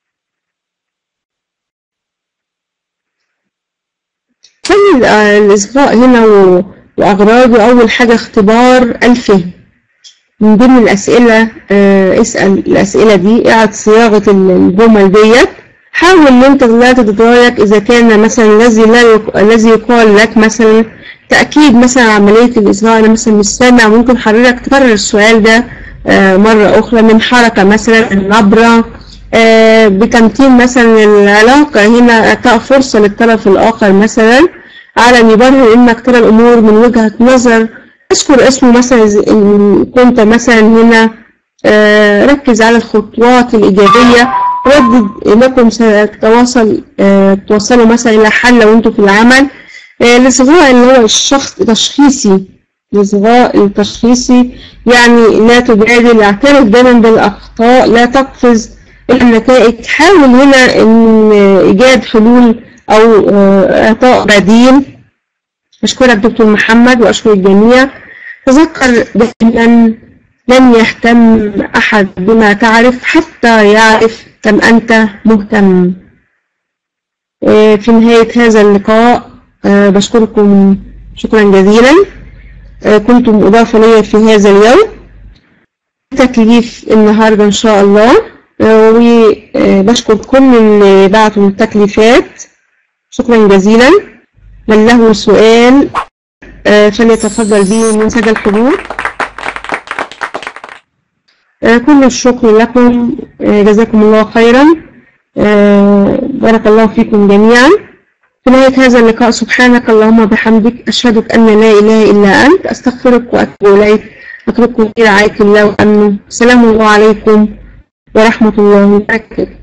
فن آه، الإصغاء هنا و- وأغراضه أول حاجة اختبار الفهم من ضمن الأسئلة آه، اسأل الأسئلة دي اعد صياغة الجمل ديت حاول ان انت لا تتضايق اذا كان مثلا الذي لا يق... الذي يقال لك مثلا تأكيد مثلا عملية الإصغاء أنا مثلا مش سامع ممكن حضرتك تكرر السؤال ده آه، مرة أخرى من حركة مثلا النبرة آه، بتمكين مثلا العلاقة هنا إعطاء فرصة للطرف الآخر مثلا على أن يبرر إنك ترى الأمور من وجهة نظر اذكر اسمه مثلا إذا إن كنت مثلا هنا آه، ركز على الخطوات الإيجابية ردد إنكم ستتواصل آه، توصلوا مثلا إلى حل لو أنتوا في العمل آه، الإصغاء اللي هو الشخص تشخيصي الإصغاء التشخيصي يعني لا تجادل اعترف دايما بالأخطاء لا تقفز إلى النتائج حاول هنا إن إيجاد حلول أو آه، إعطاء بديل أشكرك دكتور محمد وأشكر الجميع تذكر دائما لن يهتم أحد بما تعرف حتى يعرف كم أنت مهتم آه، في نهاية هذا اللقاء آه، بشكركم شكرا جزيلا آه، كنتم إضافة لي في هذا اليوم تكليف النهاردة إن شاء الله آه، وبشكر كل اللي بعتوا التكليفات شكرا جزيلا من له سؤال آه، فليتفضل به من سادة الحضور آه، كل الشكر لكم آه، جزاكم الله خيرا آه، بارك الله فيكم جميعا في نهاية هذا اللقاء سبحانك اللهم وبحمدك أشهد أن لا إله إلا أنت أستغفرك وأتوب إليك أترككم في رعاية الله وأمنه السلام الله عليكم ورحمة الله وبركاته